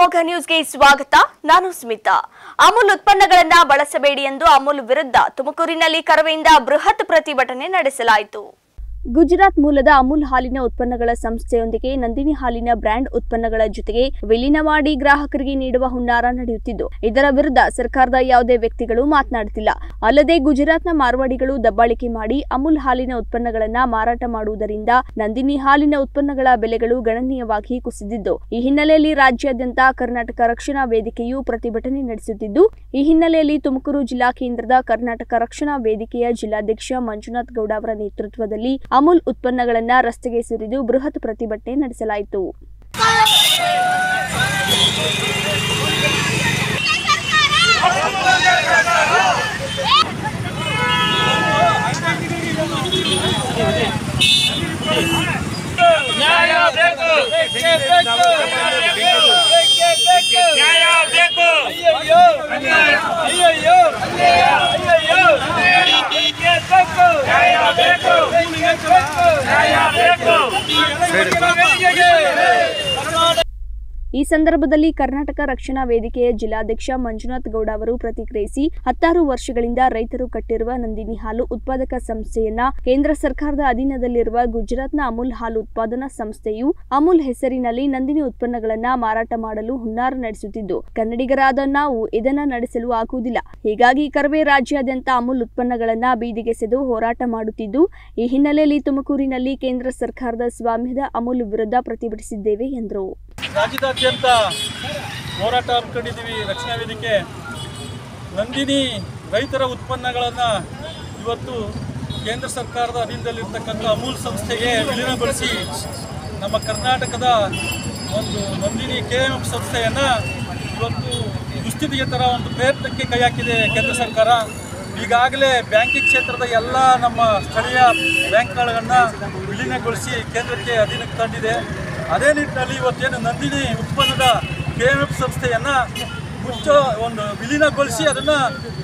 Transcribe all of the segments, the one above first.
ಅಮೋಘ ನ್ಯೂಸ್ಗೆ ಸ್ವಾಗತ ನಾನು ಸ್ಮಿತಾ ಅಮೂಲ್ ಉತ್ಪನ್ನಗಳನ್ನ ಬಳಸಬೇಡಿ ಎಂದು ಅಮೂಲ್ ವಿರುದ್ಧ ತುಮಕೂರಿನಲ್ಲಿ ಕರವೆಯಿಂದ ಬೃಹತ್ ಪ್ರತಿಭಟನೆ ನಡೆಸಲಾಯಿತು ಗುಜರಾತ್ ಮೂಲದ ಅಮೂಲ್ ಹಾಲಿನ ಉತ್ಪನ್ನಗಳ ಸಂಸ್ಥೆಯೊಂದಿಗೆ ನಂದಿನಿ ಹಾಲಿನ ಬ್ರ್ಯಾಂಡ್ ಉತ್ಪನ್ನಗಳ ಜೊತೆಗೆ ವಿಲೀನ ಮಾಡಿ ಗ್ರಾಹಕರಿಗೆ ನೀಡುವ ಹುನ್ನಾರ ನಡೆಯುತ್ತಿದ್ದು ಇದರ ವಿರುದ್ಧ ಸರ್ಕಾರದ ಯಾವುದೇ ವ್ಯಕ್ತಿಗಳು ಮಾತನಾಡುತ್ತಿಲ್ಲ ಅಲ್ಲದೆ ಗುಜರಾತ್ನ ಮಾರ್ವಾಡಿಗಳು ದಬ್ಬಾಳಿಕೆ ಮಾಡಿ ಅಮೂಲ್ ಹಾಲಿನ ಉತ್ಪನ್ನಗಳನ್ನ ಮಾರಾಟ ಮಾಡುವುದರಿಂದ ನಂದಿನಿ ಹಾಲಿನ ಉತ್ಪನ್ನಗಳ ಬೆಲೆಗಳು ಗಣನೀಯವಾಗಿ ಕುಸಿದಿದ್ದು ಈ ಹಿನ್ನೆಲೆಯಲ್ಲಿ ರಾಜ್ಯಾದ್ಯಂತ ಕರ್ನಾಟಕ ರಕ್ಷಣಾ ವೇದಿಕೆಯು ಪ್ರತಿಭಟನೆ ನಡೆಸುತ್ತಿದ್ದು ಈ ಹಿನ್ನೆಲೆಯಲ್ಲಿ ತುಮಕೂರು ಜಿಲ್ಲಾ ಕೇಂದ್ರದ ಕರ್ನಾಟಕ ರಕ್ಷಣಾ ವೇದಿಕೆಯ ಜಿಲ್ಲಾಧ್ಯಕ್ಷ ಮಂಜುನಾಥ್ ಗೌಡ ಅವರ ನೇತೃತ್ವದಲ್ಲಿ ಅಮೂಲ್ ಉತ್ಪನ್ನಗಳನ್ನ ರಸ್ತೆಗೆ ಸುರಿದು ಬೃಹತ್ ಪ್ರತಿಭಟನೆ ನಡೆಸಲಾಯಿತು ನ್ಯಾಯ ಬೇಕು ನ್ಯಾಯ ಬೇಕು ಅಯ್ಯಯ್ಯೋ ಅಯ್ಯಯ್ಯೋ ಅಯ್ಯಯ್ಯೋ ನ್ಯಾಯ ಬೇಕು ನ್ಯಾಯ ಬೇಕು ಈ ಸಂದರ್ಭದಲ್ಲಿ ಕರ್ನಾಟಕ ರಕ್ಷಣಾ ವೇದಿಕೆಯ ಜಿಲ್ಲಾಧ್ಯಕ್ಷ ಮಂಜುನಾಥ್ ಗೌಡ ಅವರು ಪ್ರತಿಕ್ರಿಯಿಸಿ ಹತ್ತಾರು ವರ್ಷಗಳಿಂದ ರೈತರು ಕಟ್ಟಿರುವ ನಂದಿನಿ ಹಾಲು ಉತ್ಪಾದಕ ಸಂಸ್ಥೆಯನ್ನ ಕೇಂದ್ರ ಸರ್ಕಾರದ ಅಧೀನದಲ್ಲಿರುವ ಗುಜರಾತ್ನ ಅಮೂಲ್ ಹಾಲು ಉತ್ಪಾದನಾ ಸಂಸ್ಥೆಯು ಅಮೂಲ್ ಹೆಸರಿನಲ್ಲಿ ನಂದಿನಿ ಉತ್ಪನ್ನಗಳನ್ನ ಮಾರಾಟ ಮಾಡಲು ಹುನ್ನಾರ ನಡೆಸುತ್ತಿದ್ದು ಕನ್ನಡಿಗರಾದ ನಾವು ಇದನ್ನ ನಡೆಸಲು ಆಗುವುದಿಲ್ಲ ಹೀಗಾಗಿ ಕರವೇ ರಾಜ್ಯಾದ್ಯಂತ ಅಮೂಲ್ ಉತ್ಪನ್ನಗಳನ್ನ ಬೀದಿಗೆಸೆದು ಹೋರಾಟ ಮಾಡುತ್ತಿದ್ದು ಈ ಹಿನ್ನೆಲೆಯಲ್ಲಿ ತುಮಕೂರಿನಲ್ಲಿ ಕೇಂದ್ರ ಸರ್ಕಾರದ ಸ್ವಾಮ್ಯದ ಅಮೂಲ್ ವಿರುದ್ಧ ಪ್ರತಿಭಟಿಸಿದ್ದೇವೆ ಎಂದರು ರಾಜ್ಯದಾದ್ಯಂತ ಹೋರಾಟ ಹಮ್ಮಿಕೊಂಡಿದ್ದೀವಿ ರಕ್ಷಣಾ ವೇದಿಕೆ ನಂದಿನಿ ರೈತರ ಉತ್ಪನ್ನಗಳನ್ನು ಇವತ್ತು ಕೇಂದ್ರ ಸರ್ಕಾರದ ಅಧೀನದಲ್ಲಿರ್ತಕ್ಕಂಥ ಅಮೂಲ್ ಸಂಸ್ಥೆಗೆ ವಿಲೀನಗೊಳಿಸಿ ನಮ್ಮ ಕರ್ನಾಟಕದ ಒಂದು ನಂದಿನಿ ಕೆ ಎಂ ಎಫ್ ಸಂಸ್ಥೆಯನ್ನು ಇವತ್ತು ದುಸ್ಥಿತಿಗೆ ಥರ ಒಂದು ಪ್ರಯತ್ನಕ್ಕೆ ಕೈ ಹಾಕಿದೆ ಕೇಂದ್ರ ಸರ್ಕಾರ ಈಗಾಗಲೇ ಬ್ಯಾಂಕಿಂಗ್ ಕ್ಷೇತ್ರದ ಎಲ್ಲ ನಮ್ಮ ಸ್ಥಳೀಯ ಬ್ಯಾಂಕ್ಗಳನ್ನು ವಿಲೀನಗೊಳಿಸಿ ಕೇಂದ್ರಕ್ಕೆ ಅಧೀನಕ್ಕೆ ತಂದಿದೆ ಅದೇ ನಿಟ್ಟಿನಲ್ಲಿ ಇವತ್ತೇನು ನಂದಿನಿ ಉತ್ಪನ್ನದ ಕೆ ಎಂ ಎಫ್ ಸಂಸ್ಥೆಯನ್ನು ಮುಚ್ಚ ಒಂದು ವಿಲೀನಗೊಳಿಸಿ ಅದನ್ನು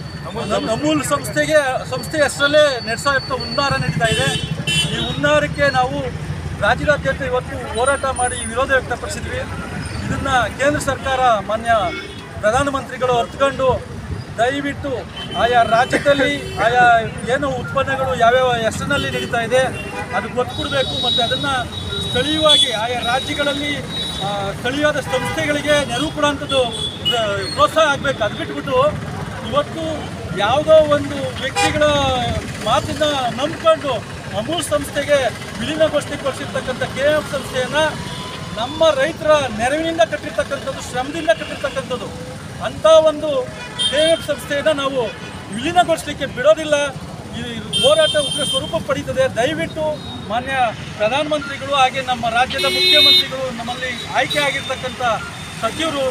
ಅಮೂಲ್ ಸಂಸ್ಥೆಗೆ ಸಂಸ್ಥೆ ಹೆಸರಲ್ಲೇ ನಡೆಸೋ ಇರ್ತ ಹುನ್ನಾರ ನಡೀತಾ ಇದೆ ಈ ಹುನ್ನಾರಕ್ಕೆ ನಾವು ರಾಜ್ಯದಾದ್ಯಂತ ಇವತ್ತು ಹೋರಾಟ ಮಾಡಿ ವಿರೋಧ ವ್ಯಕ್ತಪಡಿಸಿದ್ವಿ ಇದನ್ನು ಕೇಂದ್ರ ಸರ್ಕಾರ ಮಾನ್ಯ ಪ್ರಧಾನಮಂತ್ರಿಗಳು ಅರ್ಥಕೊಂಡು ದಯವಿಟ್ಟು ಆಯಾ ರಾಜ್ಯದಲ್ಲಿ ಆಯಾ ಏನು ಉತ್ಪನ್ನಗಳು ಯಾವ್ಯಾವ ಹೆಸರಿನಲ್ಲಿ ನಡೀತಾ ಇದೆ ಅದು ಕೊಟ್ಬಿಡ್ಬೇಕು ಮತ್ತು ಅದನ್ನು ಸ್ಥಳೀಯವಾಗಿ ಆಯಾ ರಾಜ್ಯಗಳಲ್ಲಿ ಆ, ಸ್ಥಳೀಯವಾದ ಸಂಸ್ಥೆಗಳಿಗೆ ನೆರವು ಕೊಡೋಂಥದ್ದು ಆ, ಪ್ರೋತ್ಸಾಹ ಆಗಬೇಕು ಅದು ಬಿಟ್ಬಿಟ್ಟು ಇವತ್ತು ಯಾವುದೋ ಒಂದು ವ್ಯಕ್ತಿಗಳ ಮಾತನ್ನ ನಂಬ್ಕೊಂಡು ಅಮೂಲ್ ಸಂಸ್ಥೆಗೆ ವಿಲೀನಗೊಳಿಸಿರ್ತಕ್ಕಂಥ ಕೆ ಎಫ್ ಸಂಸ್ಥೆಯನ್ನು ನಮ್ಮ ರೈತರ ನೆರವಿನಿಂದ ಕಟ್ಟಿರ್ತಕ್ಕಂಥದ್ದು ಶ್ರಮದಿಂದ ಕಟ್ಟಿರ್ತಕ್ಕಂಥದ್ದು ಅಂಥ ಒಂದು ಕೆ ಎಫ್ ಸಂಸ್ಥೆಯನ್ನು ನಾವು ವಿಲೀನಗೊಳಿಸಲಿಕ್ಕೆ ಬಿಡೋದಿಲ್ಲ ಈ ಹೋರಾಟ ಉಗ್ರ ಸ್ವರೂಪ ಪಡೀತದೆ ದಯವಿಟ್ಟು ಮಾನ್ಯ ಪ್ರಧಾನಮಂತ್ರಿಗಳು ಹಾಗೆ ನಮ್ಮ ರಾಜ್ಯದ ಮುಖ್ಯಮಂತ್ರಿಗಳು ನಮ್ಮಲ್ಲಿ ಆಯ್ಕೆ ಆಗಿರ್ತಕ್ಕಂಥ ಸಚಿವರು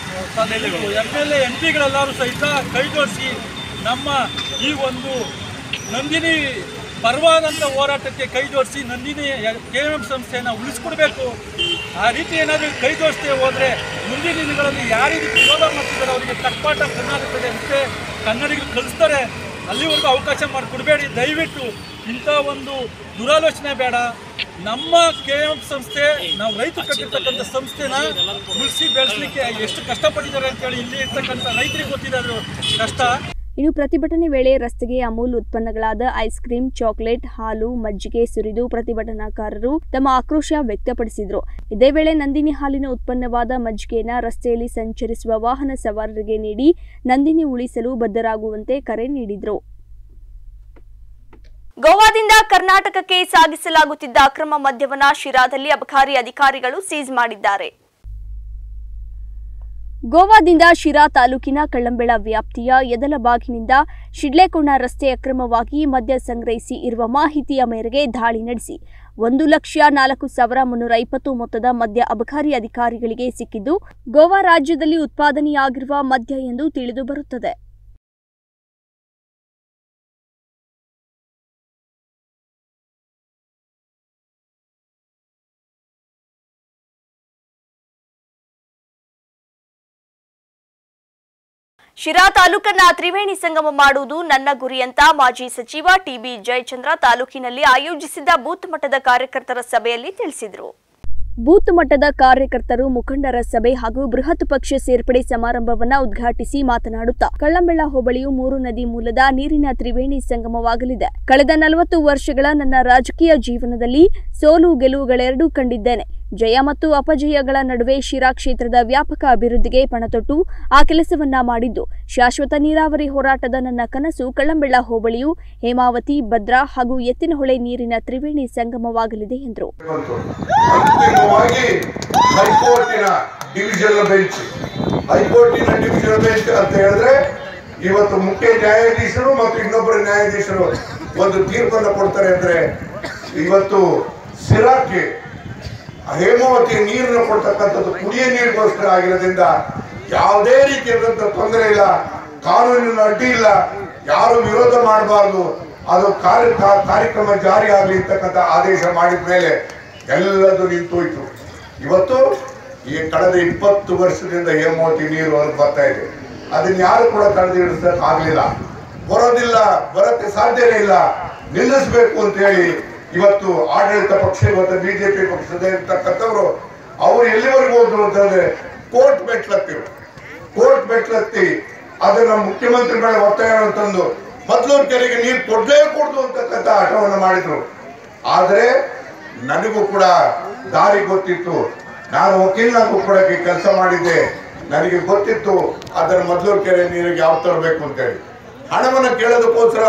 ಎಮ್ ಎಲ್ ಎ ಎಂ ಪಿಗಳೆಲ್ಲರೂ ಸಹಿತ ಕೈ ಜೋಡಿಸಿ ನಮ್ಮ ಈ ಒಂದು ನಂದಿನಿ ಪರವಾದಂಥ ಹೋರಾಟಕ್ಕೆ ಕೈ ಜೋಡಿಸಿ ನಂದಿನಿ ಕೆ ಎಂ ಎಂ ಸಂಸ್ಥೆಯನ್ನು ಉಳಿಸ್ಕೊಡ್ಬೇಕು ಆ ರೀತಿ ಏನಾದರೂ ಕೈ ಜೋಡಿಸದೆ ಹೋದರೆ ಮುಂದಿನ ದಿನಗಳಲ್ಲಿ ಯಾವ ರೀತಿ ವಿರೋಧ ಮಾಡ್ತಿದ್ದಾರೆ ಅವರಿಗೆ ತಕ್ಪಾಟ ಕರ್ನಾಟಕದ ಮತ್ತೆ ಕನ್ನಡಿಗರು ಕಲಿಸ್ತಾರೆ ಅಲ್ಲಿವರೆಗೂ ಅವಕಾಶ ಮಾಡಿಕೊಡ್ಬೇಡಿ ದಯವಿಟ್ಟು ಇಂಥ ಒಂದು ದುರಾಲೋಚನೆ ಬೇಡ ನಮ್ಮ ಕೆ ಎಂ ಸಂಸ್ಥೆ ನಾವು ರೈತರು ಕಟ್ಟಿರ್ತಕ್ಕಂಥ ಸಂಸ್ಥೆನ ಉಳಿಸಿ ಬೆಳೆಸಲಿಕ್ಕೆ ಎಷ್ಟು ಕಷ್ಟಪಟ್ಟಿದ್ದಾರೆ ಅಂತೇಳಿ ಇಲ್ಲಿ ಇರ್ತಕ್ಕಂಥ ರೈತರಿಗೆ ಗೊತ್ತಿದೆ ಅದ್ರ ಕಷ್ಟ ಇನ್ನು ಪ್ರತಿಭಟನೆ ವೇಳೆ ರಸ್ತೆಗೆ ಅಮೂಲ್ ಉತ್ಪನ್ನಗಳಾದ ಐಸ್ ಕ್ರೀಂ ಚಾಕೊಲೇಟ್ ಹಾಲು ಮಜ್ಜಿಗೆ ಸುರಿದು ಪ್ರತಿಭಟನಾಕಾರರು ತಮ್ಮ ಆಕ್ರೋಶ ವ್ಯಕ್ತಪಡಿಸಿದರು ಇದೇ ವೇಳೆ ನಂದಿನಿ ಹಾಲಿನ ಉತ್ಪನ್ನವಾದ ಮಜ್ಜಿಗೆಯನ್ನು ರಸ್ತೆಯಲ್ಲಿ ಸಂಚರಿಸುವ ವಾಹನ ಸವಾರರಿಗೆ ನೀಡಿ ನಂದಿನಿ ಉಳಿಸಲು ಬದ್ಧರಾಗುವಂತೆ ಕರೆ ನೀಡಿದರು ಗೋವಾದಿಂದ ಕರ್ನಾಟಕಕ್ಕೆ ಸಾಗಿಸಲಾಗುತ್ತಿದ್ದ ಅಕ್ರಮ ಮದ್ಯವನ್ನ ಶಿರಾದಲ್ಲಿ ಅಬಕಾರಿ ಅಧಿಕಾರಿಗಳು ಸೀಸ್ ಮಾಡಿದ್ದಾರೆ ಗೋವಾದಿಂದ ಶಿರಾ ತಾಲೂಕಿನ ಕಳ್ಳಂಬೆಳ ವ್ಯಾಪ್ತಿಯ ಯದಲಬಾಗಿನಿಂದ ಶಿಡ್ಲೇಕೊಂಡ ರಸ್ತೆ ಅಕ್ರಮವಾಗಿ ಮದ್ಯ ಸಂಗ್ರಹಿಸಿ ಇರುವ ಮಾಹಿತಿಯ ಮೇರೆಗೆ ದಾಳಿ ನಡೆಸಿ ಒಂದು ಲಕ್ಷ ನಾಲ್ಕು ಸಾವಿರ ಮುನ್ನೂರ ಇಪ್ಪತ್ತು ಮೊತ್ತದ ಮದ್ಯ ಅಬಕಾರಿ ಅಧಿಕಾರಿಗಳಿಗೆ ಸಿಕ್ಕಿದ್ದು ಗೋವಾ ರಾಜ್ಯದಲ್ಲಿ ಉತ್ಪಾದನೆಯಾಗಿರುವ ಮದ್ಯ ಎಂದು ತಿಳಿದು ಬರುತ್ತದೆ ಶಿರಾ ತಾಲೂಕನ್ನ ತ್ರಿವೇಣಿ ಸಂಗಮ ಮಾಡುವುದು ನನ್ನ ಗುರಿ ಅಂತ ಮಾಜಿ ಸಚಿವ ಟಿಬಿ ಜಯಚಂದ್ರ ತಾಲೂಕಿನಲ್ಲಿ ಆಯೋಜಿಸಿದ್ದ ಬೂತ್ ಮಟ್ಟದ ಕಾರ್ಯಕರ್ತರ ಸಭೆಯಲ್ಲಿ ತಿಳಿಸಿದರು ಬೂತ್ ಮಟ್ಟದ ಕಾರ್ಯಕರ್ತರು ಮುಖಂಡರ ಸಭೆ ಹಾಗೂ ಬೃಹತ್ ಪಕ್ಷ ಸೇರ್ಪಡೆ ಸಮಾರಂಭವನ್ನ ಉದ್ಘಾಟಿಸಿ ಮಾತನಾಡುತ್ತಾ ಕಳ್ಳಂಬೆಳ ಹೋಬಳಿಯು ಮೂರು ನದಿ ಮೂಲದ ನೀರಿನ ತ್ರಿವೇಣಿ ಸಂಗಮವಾಗಲಿದೆ ಕಳೆದ ನಲವತ್ತು ವರ್ಷಗಳ ನನ್ನ ರಾಜಕೀಯ ಜೀವನದಲ್ಲಿ ಸೋಲು ಗೆಲುವುಗಳೆರಡೂ ಕಂಡಿದ್ದೇನೆ ಜಯ ಮತ್ತು ಅಪಜಯಗಳ ನಡುವೆ ಶಿರಾ ಕ್ಷೇತ್ರದ ವ್ಯಾಪಕ ಅಭಿವೃದ್ಧಿಗೆ ಪಣತೊಟ್ಟು ಆ ಕೆಲಸವನ್ನ ಮಾಡಿದ್ದು ಶಾಶ್ವತ ನೀರಾವರಿ ಹೋರಾಟದ ನನ್ನ ಕನಸು ಕಳ್ಳಂಬೆಳ ಹೋಬಳಿಯು ಹೇಮಾವತಿ ಭದ್ರಾ ಹಾಗೂ ಎತ್ತಿನಹೊಳೆ ನೀರಿನ ತ್ರಿವೇಣಿ ಸಂಗಮವಾಗಲಿದೆ ಎಂದರು ಬಂತು ಅಂತಿಮವಾಗಿ ಹೈಕೋರ್ಟಿನ ಡಿವಿಷನಲ್ ಬೆಂಚ್ ಹೈಕೋರ್ಟಿನ ಡಿವಿಷನಲ್ ಬೆಂಚ್ ಅಂತ ಹೇಳಿದ್ರೆ ಇವತ್ತು ಮುಖ್ಯ ನ್ಯಾಯಾಧೀಶರು ಮತ್ತು ಇನ್ನೊಬ್ಬರು ನ್ಯಾಯಾಧೀಶರು ಒಂದು ತೀರ್ಪನ್ನು ಕೊಡ್ತಾರೆ ಅಂದ್ರೆ ಇವತ್ತು ಸಿರಾಕ್ಕೆ ಹೇಮಾವತಿ ನೀರನ್ನು ಕೊಡ್ತಕ್ಕಂಥದ್ದು ಕುಡಿಯ ನೀರಿಗೋಸ್ಕರ ಆಗಿರೋದ್ರಿಂದ ಯಾವುದೇ ರೀತಿಯಾದಂಥ ತೊಂದರೆ ಇಲ್ಲ ಕಾನೂನಿನ ಅಡ್ಡಿ ಇಲ್ಲ ಯಾರು ವಿರೋಧ ಮಾಡಬಾರ್ದು ಅದು ಕಾರ್ಯ ಕಾ- ಕಾರ್ಯಕ್ರಮ ಜಾರಿ ಆಗಲಿ ಅಂತಕ್ಕಂಥ ಆದೇಶ ಮಾಡಿದ ಮೇಲೆ ಎಲ್ಲದು ನಿಂತೋಯ್ತು ಇವತ್ತು ಈ ಕಳೆದ ಇಪ್ಪತ್ತು ವರ್ಷದಿಂದ ಹೇಮಾವತಿ ನೀರು ಹೊರಗೆ ಬರ್ತಾ ಇದೆ ಅದನ್ನ ಯಾರು ಕೂಡ ತಡೆದಿಡಿಸಕ್ ಆಗ್ಲಿಲ್ಲ ಬರೋದಿಲ್ಲ ಬರಕ್ಕೆ ಸಾಧ್ಯನೇ ಇಲ್ಲ ನಿಲ್ಲಿಸಬೇಕು ಅಂತ ಹೇಳಿ ಇವತ್ತು ಆಡಳಿತ ಪಕ್ಷ ಇವತ್ತು ಬಿಜೆಪಿ ಪಕ್ಷದ ಇರ್ತಕ್ಕಂಥವ್ರು ಅವ್ರು ಎಲ್ಲಿವರೆಗೂ ಹೋದ್ರು ಅಂತಂದ್ರೆ ಕೋರ್ಟ್ ಮೆಟ್ಲತ್ತಿರು ಕೋರ್ಟ್ ಮೆಟ್ಲತ್ತಿ ಅದನ್ನ ಮುಖ್ಯಮಂತ್ರಿ ಮೇಲೆ ಒತ್ತಾಯ ತಂದು ಮೊದಲೂರು ಕೆರೆಗೆ ನೀರು ಕೊಡ್ಲೇ ಕೊಡ್ದು ಅಂತಕ್ಕಂಥ ಹಠವನ್ನು ಮಾಡಿದ್ರು ಆದ್ರೆ ನನಗೂ ಕೂಡ ದಾರಿ ಗೊತ್ತಿತ್ತು ನಾನು ವಕೀಲನಾಗೂ ಕೂಡ ಕೆಲಸ ಮಾಡಿದ್ದೆ ನನಗೆ ಗೊತ್ತಿತ್ತು ಅದರ ಮೊದಲೂರು ಕೆರೆ ನೀರಿಗೆ ಯಾವ ತರಬೇಕು ಅಂತೇಳಿ ಹಣವನ್ನು ಕೇಳೋದಕ್ಕೋಸ್ಕರ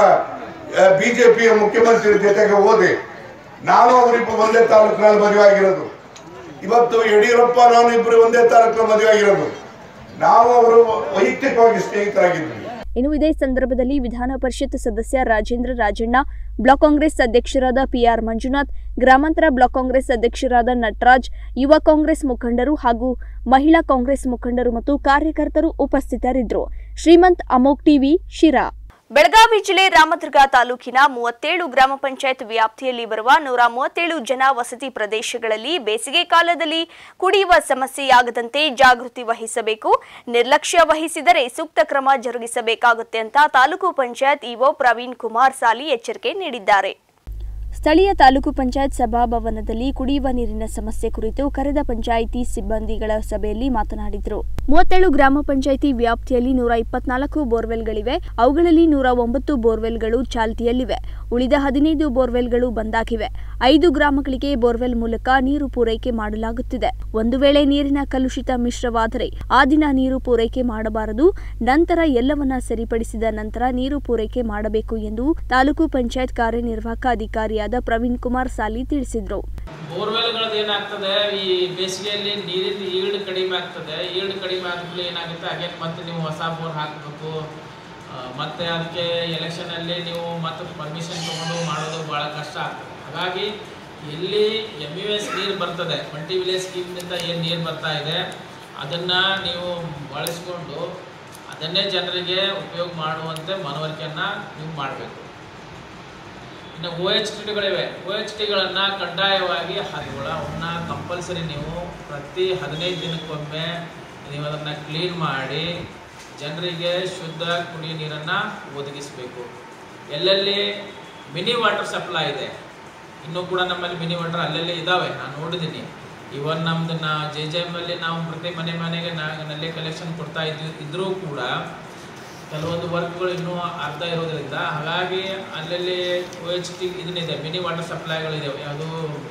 ಬಿಜೆಪಿಯ ಮುಖ್ಯಮಂತ್ರಿ ಜೊತೆಗೆ ಹೋದೆ ನಾನು ಅವರಿಬ್ಬರು ಒಂದೇ ತಾಲೂಕಿನಲ್ಲಿ ಮದುವೆ ಆಗಿರೋದು ಇವತ್ತು ಯಡಿಯೂರಪ್ಪ ನಾನು ಇಬ್ಬರು ಒಂದೇ ತಾಲೂಕಿನಲ್ಲಿ ಮದುವೆ ಆಗಿರೋದು ನಾವು ಅವರು ವೈಯಕ್ತಿಕವಾಗಿ ಸ್ನೇಹಿತರಾಗಿದ್ವಿ ಇನ್ನು ಇದೇ ಸಂದರ್ಭದಲ್ಲಿ ವಿಧಾನ ಪರಿಷತ್ ಸದಸ್ಯ ರಾಜೇಂದ್ರ ರಾಜಣ್ಣ ಬ್ಲಾಕ್ ಕಾಂಗ್ರೆಸ್ ಅಧ್ಯಕ್ಷರಾದ ಪಿಆರ್ ಮಂಜುನಾಥ್ ಗ್ರಾಮಾಂತರ ಬ್ಲಾಕ್ ಕಾಂಗ್ರೆಸ್ ಅಧ್ಯಕ್ಷರಾದ ನಟರಾಜ್ ಯುವ ಕಾಂಗ್ರೆಸ್ ಮುಖಂಡರು ಹಾಗೂ ಮಹಿಳಾ ಕಾಂಗ್ರೆಸ್ ಮುಖಂಡರು ಮತ್ತು ಕಾರ್ಯಕರ್ತರು ಉಪಸ್ಥಿತರಿದ್ದರು ಶ್ರೀಮಂತ್ ಅಮೋಕ್ ಟಿವಿ ಶಿರಾ ಬೆಳಗಾವಿ ಜಿಲ್ಲೆ ರಾಮದುರ್ಗ ತಾಲೂಕಿನ ಮೂವತ್ತೇಳು ಗ್ರಾಮ ಪಂಚಾಯತ್ ವ್ಯಾಪ್ತಿಯಲ್ಲಿ ಬರುವ ನೂರ ಮೂವತ್ತೇಳು ಜನ ವಸತಿ ಪ್ರದೇಶಗಳಲ್ಲಿ ಬೇಸಿಗೆ ಕಾಲದಲ್ಲಿ ಕುಡಿಯುವ ಸಮಸ್ಯೆಯಾಗದಂತೆ ಜಾಗೃತಿ ವಹಿಸಬೇಕು ನಿರ್ಲಕ್ಷ್ಯ ವಹಿಸಿದರೆ ಸೂಕ್ತ ಕ್ರಮ ಜರುಗಿಸಬೇಕಾಗುತ್ತೆ ಅಂತ ತಾಲೂಕು ಪಂಚಾಯತ್ ಇಒ ಪ್ರವೀಣ್ ಕುಮಾರ್ ಸಾಲಿ ಎಚ್ಚರಿಕೆ ನೀಡಿದ್ದಾರೆ ಸ್ಥಳೀಯ ತಾಲೂಕು ಪಂಚಾಯತ್ ಸಭಾಭವನದಲ್ಲಿ ಕುಡಿಯುವ ನೀರಿನ ಸಮಸ್ಯೆ ಕುರಿತು ಕರೆದ ಪಂಚಾಯಿತಿ ಸಿಬ್ಬಂದಿಗಳ ಸಭೆಯಲ್ಲಿ ಮಾತನಾಡಿದರು ಮೂವತ್ತೇಳು ಗ್ರಾಮ ಪಂಚಾಯಿತಿ ವ್ಯಾಪ್ತಿಯಲ್ಲಿ ನೂರ ಇಪ್ಪತ್ನಾಲ್ಕು ಬೋರ್ವೆಲ್ಗಳಿವೆ ಅವುಗಳಲ್ಲಿ ನೂರ ಒಂಬತ್ತು ಬೋರ್ವೆಲ್ಗಳು ಚಾಲ್ತಿಯಲ್ಲಿವೆ ಉಳಿದ ಹದಿನೈದು ಬೋರ್ವೆಲ್ಗಳು ಬಂದಾಗಿವೆ ಐದು ಗ್ರಾಮಗಳಿಗೆ ಬೋರ್ವೆಲ್ ಮೂಲಕ ನೀರು ಪೂರೈಕೆ ಮಾಡಲಾಗುತ್ತಿದೆ ಒಂದು ವೇಳೆ ನೀರಿನ ಕಲುಷಿತ ಮಿಶ್ರವಾದರೆ ಆ ದಿನ ನೀರು ಪೂರೈಕೆ ಮಾಡಬಾರದು ನಂತರ ಎಲ್ಲವನ್ನ ಸರಿಪಡಿಸಿದ ನಂತರ ನೀರು ಪೂರೈಕೆ ಮಾಡಬೇಕು ಎಂದು ತಾಲೂಕು ಪಂಚಾಯತ್ ಕಾರ್ಯನಿರ್ವಾಹಕ ಅಧಿಕಾರಿಯಾದ ಪ್ರವೀಣ್ ಕುಮಾರ್ ಸಾಲಿ ತಿಳಿಸಿದರು ಬೋರ್ವೆಲ್ಗಳದ್ದು ಏನಾಗ್ತದೆ ಈ ಬೇಸಿಗೆಯಲ್ಲಿ ನೀರಿನ ಈಲ್ಡ್ ಕಡಿಮೆ ಆಗ್ತದೆ ಈಲ್ಡ್ ಕಡಿಮೆ ಆದ್ಮೇಲೆ ಏನಾಗುತ್ತೆ ಹಾಗೆ ಮತ್ತೆ ನೀವು ಹೊಸ ಬೋರ್ ಹಾಕಬೇಕು ಮತ್ತೆ ಅದಕ್ಕೆ ಎಲೆಕ್ಷನಲ್ಲಿ ನೀವು ಮತ್ತೆ ಪರ್ಮಿಷನ್ ತೊಗೊಂಡು ಮಾಡೋದು ಭಾಳ ಕಷ್ಟ ಆಗ್ತದೆ ಹಾಗಾಗಿ ಎಲ್ಲಿ ಎಮ್ ಯು ಎಸ್ ನೀರು ಬರ್ತದೆ ಮಲ್ಟಿ ವಿಲೇಜ್ ಸ್ಕೀಮ್ನಿಂದ ಏನು ನೀರು ಬರ್ತಾ ಇದೆ ಅದನ್ನು ನೀವು ಬಳಸ್ಕೊಂಡು ಅದನ್ನೇ ಜನರಿಗೆ ಉಪಯೋಗ ಮಾಡುವಂತೆ ಮನವರಿಕೆಯನ್ನು ನೀವು ಮಾಡಬೇಕು ಇನ್ನು ಓ ಎಚ್ ಟಿಗಳಿವೆ ಓ ಎಚ್ ಟಿಗಳನ್ನು ಕಡ್ಡಾಯವಾಗಿ ಹದಿಗಳ ಅವನ್ನ ಕಂಪಲ್ಸರಿ ನೀವು ಪ್ರತಿ ಹದಿನೈದು ದಿನಕ್ಕೊಮ್ಮೆ ನೀವು ಅದನ್ನು ಕ್ಲೀನ್ ಮಾಡಿ ಜನರಿಗೆ ಶುದ್ಧ ಕುಡಿಯೋ ನೀರನ್ನು ಒದಗಿಸಬೇಕು ಎಲ್ಲೆಲ್ಲಿ ಮಿನಿ ವಾಟರ್ ಸಪ್ಲೈ ಇದೆ ಇನ್ನೂ ಕೂಡ ನಮ್ಮಲ್ಲಿ ಮಿನಿ ವಾಟರ್ ಅಲ್ಲೆಲ್ಲಿ ಇದ್ದಾವೆ ನಾನು ನೋಡಿದ್ದೀನಿ ಇವನ್ ನಮ್ದು ನಾ ಜೆ ಜೆ ಎಮ್ಮಲ್ಲಿ ನಾವು ಪ್ರತಿ ಮನೆ ಮನೆಗೆ ನಾ ನಲ್ಲಿ ಕಲೆಕ್ಷನ್ ಕೊಡ್ತಾ ಇದ್ವಿ ಇದ್ರೂ ಕೂಡ ಕೆಲವೊಂದು ವರ್ಕ್ಗಳು ಇನ್ನೂ ಅರ್ಧ ಇರೋದ್ರಿಂದ ಹಾಗಾಗಿ ಅಲ್ಲಲ್ಲಿ ಓ ಎಚ್ ಟಿ ಇದನ್ನಿದೆ ಮಿನಿ ವಾಟರ್ ಸಪ್ಲೈಗಳಿದೆ ಅದು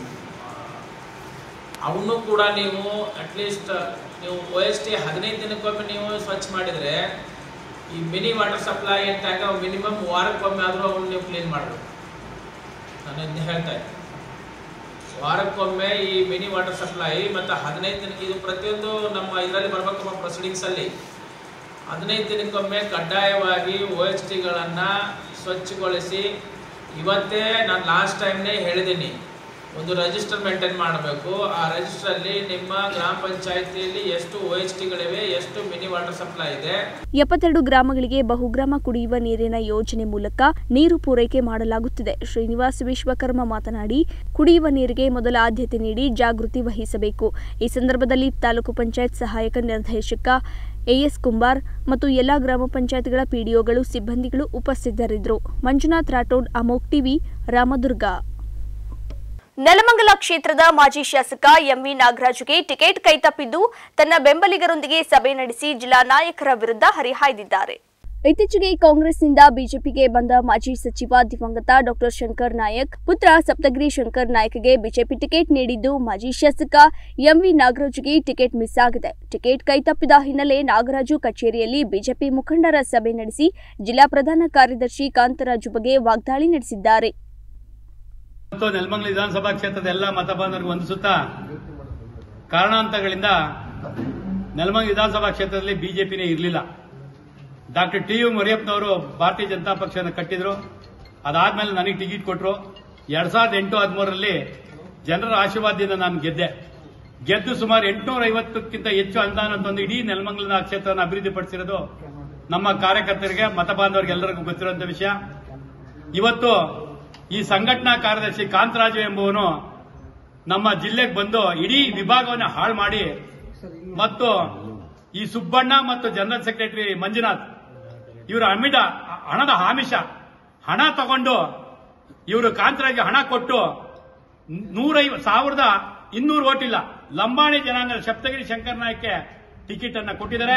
ಅವನ್ನೂ ಕೂಡ ನೀವು ಅಟ್ಲೀಸ್ಟ್ ನೀವು ಓ ಎಚ್ ಟಿ ಹದಿನೈದು ದಿನಕ್ಕೊಮ್ಮೆ ನೀವು ಸ್ವಚ್ಛ ಮಾಡಿದರೆ ಈ ಮಿನಿ ವಾಟರ್ ಸಪ್ಲೈ ಅಂತಾಗ ಮಿನಿಮಮ್ ವಾರಕ್ಕೊಮ್ಮೆ ಆದರೂ ಅವನ್ನ ನೀವು ಕ್ಲೀನ್ ಮಾಡಬೇಕು ನಾನು ಇದನ್ನ ಹೇಳ್ತಾ ಇದ್ದೀನಿ ವಾರಕ್ಕೊಮ್ಮೆ ಈ ಮಿನಿ ವಾಟರ್ ಸಪ್ಲೈ ಮತ್ತು ಹದಿನೈದು ದಿನ ಇದು ಪ್ರತಿಯೊಂದು ನಮ್ಮ ಇದರಲ್ಲಿ ಬರ್ಬೇಕಮ್ಮ ಪ್ರೊಸೀಡಿಂಗ್ಸಲ್ಲಿ ಹದಿನೈದು ದಿನಕ್ಕೊಮ್ಮೆ ಕಡ್ಡಾಯವಾಗಿ ಓ ಎಚ್ ಟಿಗಳನ್ನು ಸ್ವಚ್ಛಗೊಳಿಸಿ ಇವತ್ತೇ ನಾನು ಲಾಸ್ಟ್ ಟೈಮ್ನೇ ಹೇಳಿದ್ದೀನಿ ಒಂದು ರಿಜಿಸ್ಟರ್ ಮೇಂಟೈನ್ ಮಾಡಬೇಕು ಆ ರಿಜಿಸ್ಟ್ರಲ್ಲಿ ನಿಮ್ಮ ಗ್ರಾಮ ಪಂಚಾಯತಿಯಲ್ಲಿ ಎಷ್ಟು ಓ ಎಚ್ ಟಿಗಳಿವೆ ಎಷ್ಟು ಮಿನಿ ವಾಟರ್ ಸಪ್ಲೈ ಇದೆ ಎಪ್ಪತ್ತೆರಡು ಗ್ರಾಮಗಳಿಗೆ ಬಹುಗ್ರಾಮ ಕುಡಿಯುವ ನೀರಿನ ಯೋಜನೆ ಮೂಲಕ ನೀರು ಪೂರೈಕೆ ಮಾಡಲಾಗುತ್ತಿದೆ ಶ್ರೀನಿವಾಸ್ ವಿಶ್ವಕರ್ಮ ಮಾತನಾಡಿ ಕುಡಿಯುವ ನೀರಿಗೆ ಮೊದಲ ಆದ್ಯತೆ ನೀಡಿ ಜಾಗೃತಿ ವಹಿಸಬೇಕು ಈ ಸಂದರ್ಭದಲ್ಲಿ ತಾಲೂಕು ಪಂಚಾಯತ್ ಸಹಾಯಕ ನಿರ್ದೇಶಕ ಎಎಸ್ ಕುಂಬಾರ್ ಮತ್ತು ಎಲ್ಲಾ ಗ್ರಾಮ ಪಂಚಾಯತ್ಗಳ ಪಿಡಿಒಗಳು ಸಿಬ್ಬಂದಿಗಳು ಉಪಸ್ಥಿತರಿದ್ದರು ಮಂಜುನಾಥ್ ರಾಠೋಡ್ ಅಮೋಕ್ ಟಿವಿ ರಾಮದುರ್ಗ ನೆಲಮಂಗಲ ಕ್ಷೇತ್ರದ ಮಾಜಿ ಶಾಸಕ ಎಂವಿ ನಾಗರಾಜುಗೆ ಟಿಕೆಟ್ ಕೈತಪ್ಪಿದ್ದು ತನ್ನ ಬೆಂಬಲಿಗರೊಂದಿಗೆ ಸಭೆ ನಡೆಸಿ ಜಿಲ್ಲಾ ನಾಯಕರ ವಿರುದ್ಧ ಹರಿಹಾಯ್ದಿದ್ದಾರೆ ಇತ್ತೀಚೆಗೆ ಕಾಂಗ್ರೆಸ್ನಿಂದ ಬಿಜೆಪಿಗೆ ಬಂದ ಮಾಜಿ ಸಚಿವ ದಿವಂಗತ ಡಾಕ್ಟರ್ ಶಂಕರ್ ನಾಯಕ್ ಪುತ್ರ ಸಪ್ತಗಿರಿ ಶಂಕರ್ ನಾಯಕ್ಗೆ ಬಿಜೆಪಿ ಟಿಕೆಟ್ ನೀಡಿದ್ದು ಮಾಜಿ ಶಾಸಕ ಎಂವಿ ನಾಗರಾಜುಗೆ ಟಿಕೆಟ್ ಮಿಸ್ ಆಗಿದೆ ಟಿಕೆಟ್ ಕೈತಪ್ಪಿದ ಹಿನ್ನೆಲೆ ನಾಗರಾಜು ಕಚೇರಿಯಲ್ಲಿ ಬಿಜೆಪಿ ಮುಖಂಡರ ಸಭೆ ನಡೆಸಿ ಜಿಲ್ಲಾ ಪ್ರಧಾನ ಕಾರ್ಯದರ್ಶಿ ಕಾಂತರಾಜು ಬಗ್ಗೆ ವಾಗ್ದಾಳಿ ನಡೆಸಿದ್ದಾರೆ ಮತ್ತು ನೆಲಮಂಗಲ ವಿಧಾನಸಭಾ ಕ್ಷೇತ್ರದ ಎಲ್ಲ ಮತಬಾಂಧವರಿಗೆ ವಂದಿಸುತ್ತಾ ಕಾರಣಾಂತರಗಳಿಂದ ನೆಲಮಂಗಲ ವಿಧಾನಸಭಾ ಕ್ಷೇತ್ರದಲ್ಲಿ ಬಿಜೆಪಿನೇ ಇರಲಿಲ್ಲ ಡಾಕ್ಟರ್ ಟಿ ಯು ಮರಿಯಪ್ಪನವರು ಭಾರತೀಯ ಜನತಾ ಪಕ್ಷವನ್ನು ಕಟ್ಟಿದ್ರು ಅದಾದ್ಮೇಲೆ ನನಗೆ ಟಿಕೆಟ್ ಕೊಟ್ಟರು ಎರಡ್ ಸಾವಿರದ ಎಂಟು ಹದಿಮೂರರಲ್ಲಿ ಜನರ ಆಶೀರ್ವಾದದಿಂದ ನಾನು ಗೆದ್ದೆ ಗೆದ್ದು ಸುಮಾರು ಎಂಟುನೂರ ಐವತ್ತಕ್ಕಿಂತ ಹೆಚ್ಚು ಅನುದಾನ ತಂದು ಇಡೀ ನೆಲಮಂಗಲದ ಕ್ಷೇತ್ರವನ್ನು ಅಭಿವೃದ್ಧಿಪಡಿಸಿರೋದು ನಮ್ಮ ಕಾರ್ಯಕರ್ತರಿಗೆ ಮತ ಬಾಂಧವರಿಗೆ ಎಲ್ಲರಿಗೂ ಗೊತ್ತಿರುವಂತಹ ವಿಷಯ ಇವತ್ತು ಈ ಸಂಘಟನಾ ಕಾರ್ಯದರ್ಶಿ ಕಾಂತರಾಜು ಎಂಬುವನು ನಮ್ಮ ಜಿಲ್ಲೆಗೆ ಬಂದು ಇಡೀ ವಿಭಾಗವನ್ನು ಹಾಳು ಮಾಡಿ ಮತ್ತು ಈ ಸುಬ್ಬಣ್ಣ ಮತ್ತು ಜನರಲ್ ಸೆಕ್ರೆಟರಿ ಮಂಜುನಾಥ್ ಇವರು ಅಮಿಡ ಹಣದ ಆಮಿಷ ಹಣ ತಗೊಂಡು ಇವರು ಕಾಂತರಾಜ್ಗೆ ಹಣ ಕೊಟ್ಟು ನೂರೈವ ಸಾವಿರದ ಇನ್ನೂರು ಓಟ್ ಇಲ್ಲ ಲಂಬಾಣಿ ಜನಾಂಗದ ಸಪ್ತಗಿರಿ ಶಂಕರ್ ನಾಯ್ಕೆ ಟಿಕೆಟ್ ಅನ್ನ ಕೊಟ್ಟಿದ್ದಾರೆ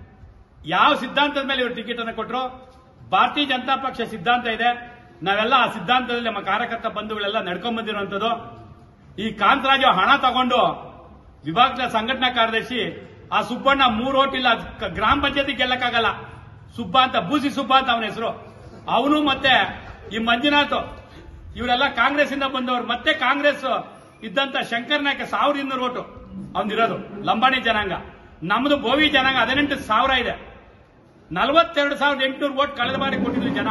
ಯಾವ ಸಿದ್ಧಾಂತದ ಮೇಲೆ ಇವರು ಟಿಕೆಟ್ ಅನ್ನು ಕೊಟ್ಟರು ಭಾರತೀಯ ಜನತಾ ಪಕ್ಷ ಸಿದ್ಧಾಂತ ಇದೆ ನಾವೆಲ್ಲ ಆ ಸಿದ್ಧಾಂತದಲ್ಲಿ ನಮ್ಮ ಕಾರ್ಯಕರ್ತ ಬಂಧುಗಳೆಲ್ಲ ನಡ್ಕೊಂಡ್ ಬಂದಿರುವಂತದ್ದು ಈ ಕಾಂತರಾಜು ಹಣ ತಗೊಂಡು ವಿಭಾಗದ ಸಂಘಟನಾ ಕಾರ್ಯದರ್ಶಿ ಆ ಸುಬ್ಬಣ್ಣ ಮೂರು ಓಟ್ ಇಲ್ಲ ಕ- ಗ್ರಾಮ ಪಂಚಾಯತಿ ಗೆಲ್ಲಕ್ಕಾಗಲ್ಲ ಸುಬ್ಬ ಅಂತ ಬೂಸಿ ಸುಬ್ಬ ಅಂತ ಅವನ ಹೆಸರು ಅವನು ಮತ್ತೆ ಈ ಮಂಜುನಾಥ್ ಇವರೆಲ್ಲ ಕಾಂಗ್ರೆಸ್ ಇಂದ ಬಂದವರು ಮತ್ತೆ ಕಾಂಗ್ರೆಸ್ ಇದ್ದಂತ ಶಂಕರ್ ನಾಯ್ಕ ಸಾವಿರದ ಇನ್ನೂರು ಓಟು ಅವನಿರೋದು ಲಂಬಾಣಿ ಜನಾಂಗ ನಮ್ದು ಬೋವಿ ಜನಾಂಗ ಹದಿನೆಂಟು ಸಾವಿರ ಇದೆ ನಲವತ್ತೆರಡು ಸಾವಿರದ ಎಂಟುನೂರು ಓಟ್ ಕಳೆದ ಬಾರಿ ಕೊಟ್ಟಿದ್ರು ಜನ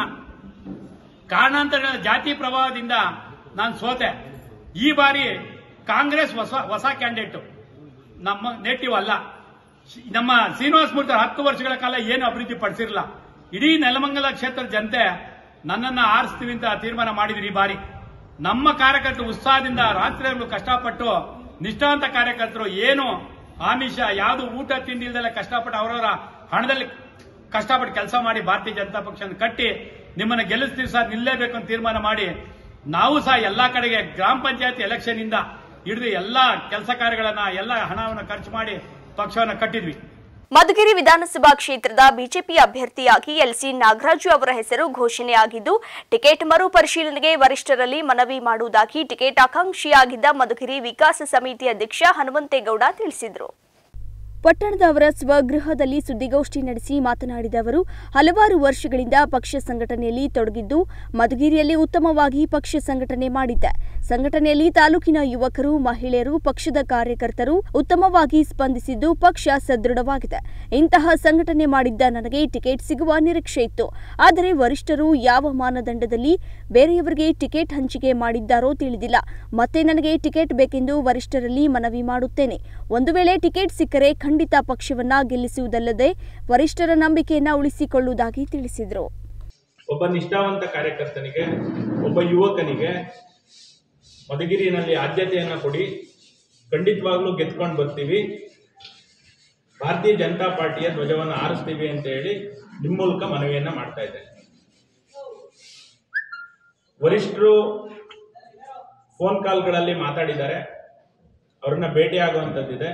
ಕಾರಣಾಂತರಗಳ ಜಾತಿ ಪ್ರಭಾವದಿಂದ ನಾನು ಸೋತೆ ಈ ಬಾರಿ ಕಾಂಗ್ರೆಸ್ ಹೊಸ ಹೊಸ ಕ್ಯಾಂಡಿಡೇಟ್ ನಮ್ಮ ನೇಟಿವ್ ಅಲ್ಲ ಶಿ- ನಮ್ಮ ಶ್ರೀನಿವಾಸ ಮೂರ್ತಿ ಹತ್ತು ವರ್ಷಗಳ ಕಾಲ ಏನು ಅಭಿವೃದ್ಧಿ ಪಡಿಸಿರಲಿಲ್ಲ ಇಡೀ ನೆಲಮಂಗಲ ಕ್ಷೇತ್ರದ ಜನತೆ ನನ್ನನ್ನ ಆರಿಸ್ತೀವಿ ಅಂತ ತೀರ್ಮಾನ ಮಾಡಿದ್ರು ಈ ಬಾರಿ ನಮ್ಮ ಕಾರ್ಯಕರ್ತರು ಉತ್ಸಾಹದಿಂದ ರಾತ್ರಿಗಳು ಕಷ್ಟಪಟ್ಟು ನಿಷ್ಠಾಂತ ಕಾರ್ಯಕರ್ತರು ಏನು ಆಮಿಷ ಯಾವುದು ಊಟ ತಿಂಡಿ ಇಲ್ದೆಲ್ಲ ಕಷ್ಟಪಟ್ಟು ಅವರವರ ಹಣದಲ್ಲಿ ಕಷ್ಟಪಟ್ಟು ಕೆಲಸ ಮಾಡಿ ಭಾರತೀಯ ಜನತಾ ಪಕ್ಷನ ಕಟ್ಟಿ ನಿಮ್ಮನ್ನ ಗೆಲ್ಲಿಸ್ತೀವಿ ಸಹ ನಿಲ್ಲೇಬೇಕು ಅಂತ ತೀರ್ಮಾನ ಮಾಡಿ ನಾವು ಸಹ ಎಲ್ಲಾ ಕಡೆಗೆ ಗ್ರಾಮ ಪಂಚಾಯತಿ ಎಲೆಕ್ಷನ್ ಇಂದ ಹಿಡಿದು ಎಲ್ಲಾ ಕೆಲಸ ಕಾರ್ಯಗಳನ್ನ ಎಲ್ಲ ಹಣವನ್ನು ಖರ್ಚು ಮಾಡಿ ಪಕ್ಷವನ್ನ ಕಟ್ಟಿದ್ವಿ ಮಧುಗಿರಿ ವಿಧಾನಸಭಾ ಕ್ಷೇತ್ರದ ಬಿಜೆಪಿ ಅಭ್ಯರ್ಥಿಯಾಗಿ ಎಲ್ಸಿ ನಾಗರಾಜು ಅವರ ಹೆಸರು ಘೋಷಣೆಯಾಗಿದ್ದು ಟಿಕೆಟ್ ಮರುಪರಿಶೀಲನೆಗೆ ವರಿಷ್ಠರಲ್ಲಿ ಮನವಿ ಮಾಡುವುದಾಗಿ ಟಿಕೆಟ್ ಆಕಾಂಕ್ಷಿಯಾಗಿದ್ದ ಮಧುಗಿರಿ ವಿಕಾಸ ಸಮಿತಿ ಅಧ್ಯಕ್ಷ ಹನುಮಂತೇಗೌಡ ತಿಳಿಸಿದರು ಪಟ್ಟಣದ ಅವರ ಸ್ವಗೃಹದಲ್ಲಿ ಸುದ್ದಿಗೋಷ್ಠಿ ನಡೆಸಿ ಮಾತನಾಡಿದ ಅವರು ಹಲವಾರು ವರ್ಷಗಳಿಂದ ಪಕ್ಷ ಸಂಘಟನೆಯಲ್ಲಿ ತೊಡಗಿದ್ದು ಮಧುಗಿರಿಯಲ್ಲಿ ಉತ್ತಮವಾಗಿ ಪಕ್ಷ ಸಂಘಟನೆ ಮಾಡಿದ್ದೆ ಸಂಘಟನೆಯಲ್ಲಿ ತಾಲೂಕಿನ ಯುವಕರು ಮಹಿಳೆಯರು ಪಕ್ಷದ ಕಾರ್ಯಕರ್ತರು ಉತ್ತಮವಾಗಿ ಸ್ಪಂದಿಸಿದ್ದು ಪಕ್ಷ ಸದೃಢವಾಗಿದೆ ಇಂತಹ ಸಂಘಟನೆ ಮಾಡಿದ್ದ ನನಗೆ ಟಿಕೆಟ್ ಸಿಗುವ ನಿರೀಕ್ಷೆ ಇತ್ತು ಆದರೆ ವರಿಷ್ಠರು ಯಾವ ಮಾನದಂಡದಲ್ಲಿ ಬೇರೆಯವರಿಗೆ ಟಿಕೆಟ್ ಹಂಚಿಕೆ ಮಾಡಿದ್ದಾರೋ ತಿಳಿದಿಲ್ಲ ಮತ್ತೆ ನನಗೆ ಟಿಕೆಟ್ ಬೇಕೆಂದು ವರಿಷ್ಠರಲ್ಲಿ ಮನವಿ ಮಾಡುತ್ತೇನೆ ಒಂದು ವೇಳೆ ಟಿಕೆಟ್ ಸಿಕ್ಕರೆ ಖಂಡಿತ ಪಕ್ಷವನ್ನ ಗೆಲ್ಲಿಸುವುದಲ್ಲದೆ ವರಿಷ್ಠರ ನಂಬಿಕೆಯನ್ನ ಉಳಿಸಿಕೊಳ್ಳುವುದಾಗಿ ತಿಳಿಸಿದರು ಒಬ್ಬ ನಿಷ್ಠಾವಂತ ಕಾರ್ಯಕರ್ತನಿಗೆ ಒಬ್ಬ ಯುವಕನಿಗೆ ಮಧುಗಿರಿನಲ್ಲಿ ಆದ್ಯತೆಯನ್ನ ಕೊಡಿ ಖಂಡಿತವಾಗ್ಲೂ ಗೆದ್ಕೊಂಡು ಬರ್ತೀವಿ ಭಾರತೀಯ ಜನತಾ ಪಾರ್ಟಿಯ ಧ್ವಜವನ್ನು ಆರಿಸ್ತೀವಿ ಅಂತ ಹೇಳಿ ನಿಮ್ಮ ಮೂಲಕ ಮನವಿಯನ್ನ ಮಾಡ್ತಾ ಇದ್ದೇನೆ ವರಿಷ್ಠರು ಫೋನ್ ಕಾಲ್ಗಳಲ್ಲಿ ಮಾತಾಡಿದ್ದಾರೆ ಅವ್ರನ್ನ ಭೇಟಿಯಾಗುವಂಥದ್ದಿದೆ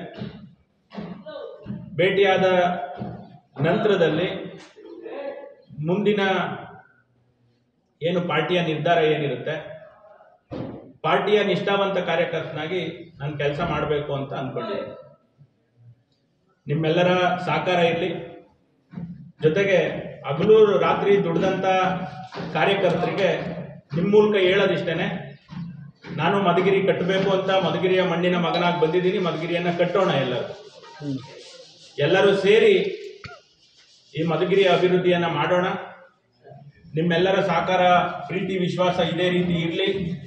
ಭೇಟಿಯಾದ ನಂತರದಲ್ಲಿ ಮುಂದಿನ ಏನು ಪಾರ್ಟಿಯ ನಿರ್ಧಾರ ಏನಿರುತ್ತೆ ಪಾರ್ಟಿಯ ನಿಷ್ಠಾವಂತ ಕಾರ್ಯಕರ್ತನಾಗಿ ನಾನು ಕೆಲಸ ಮಾಡಬೇಕು ಅಂತ ಅನ್ಕೊಂಡಿದ್ದೀನಿ ನಿಮ್ಮೆಲ್ಲರ ಸಹಕಾರ ಇರಲಿ ಜೊತೆಗೆ ಹಗಲು ರಾತ್ರಿ ದುಡ್ದಂತ ಕಾರ್ಯಕರ್ತರಿಗೆ ನಿಮ್ಮ ಮೂಲಕ ಹೇಳೋದಿಷ್ಟೇನೆ ನಾನು ಮಧುಗಿರಿ ಕಟ್ಟಬೇಕು ಅಂತ ಮಧುಗಿರಿಯ ಮಣ್ಣಿನ ಮಗನಾಗಿ ಬಂದಿದ್ದೀನಿ ಮಧುಗಿರಿಯನ್ನ ಕಟ್ಟೋಣ ಎಲ್ಲರೂ ಎಲ್ಲರೂ ಸೇರಿ ಈ ಮಧುಗಿರಿಯ ಅಭಿವೃದ್ಧಿಯನ್ನ ಮಾಡೋಣ ನಿಮ್ಮೆಲ್ಲರ ಸಹಕಾರ ಪ್ರೀತಿ ವಿಶ್ವಾಸ ಇದೇ ರೀತಿ ಇರಲಿ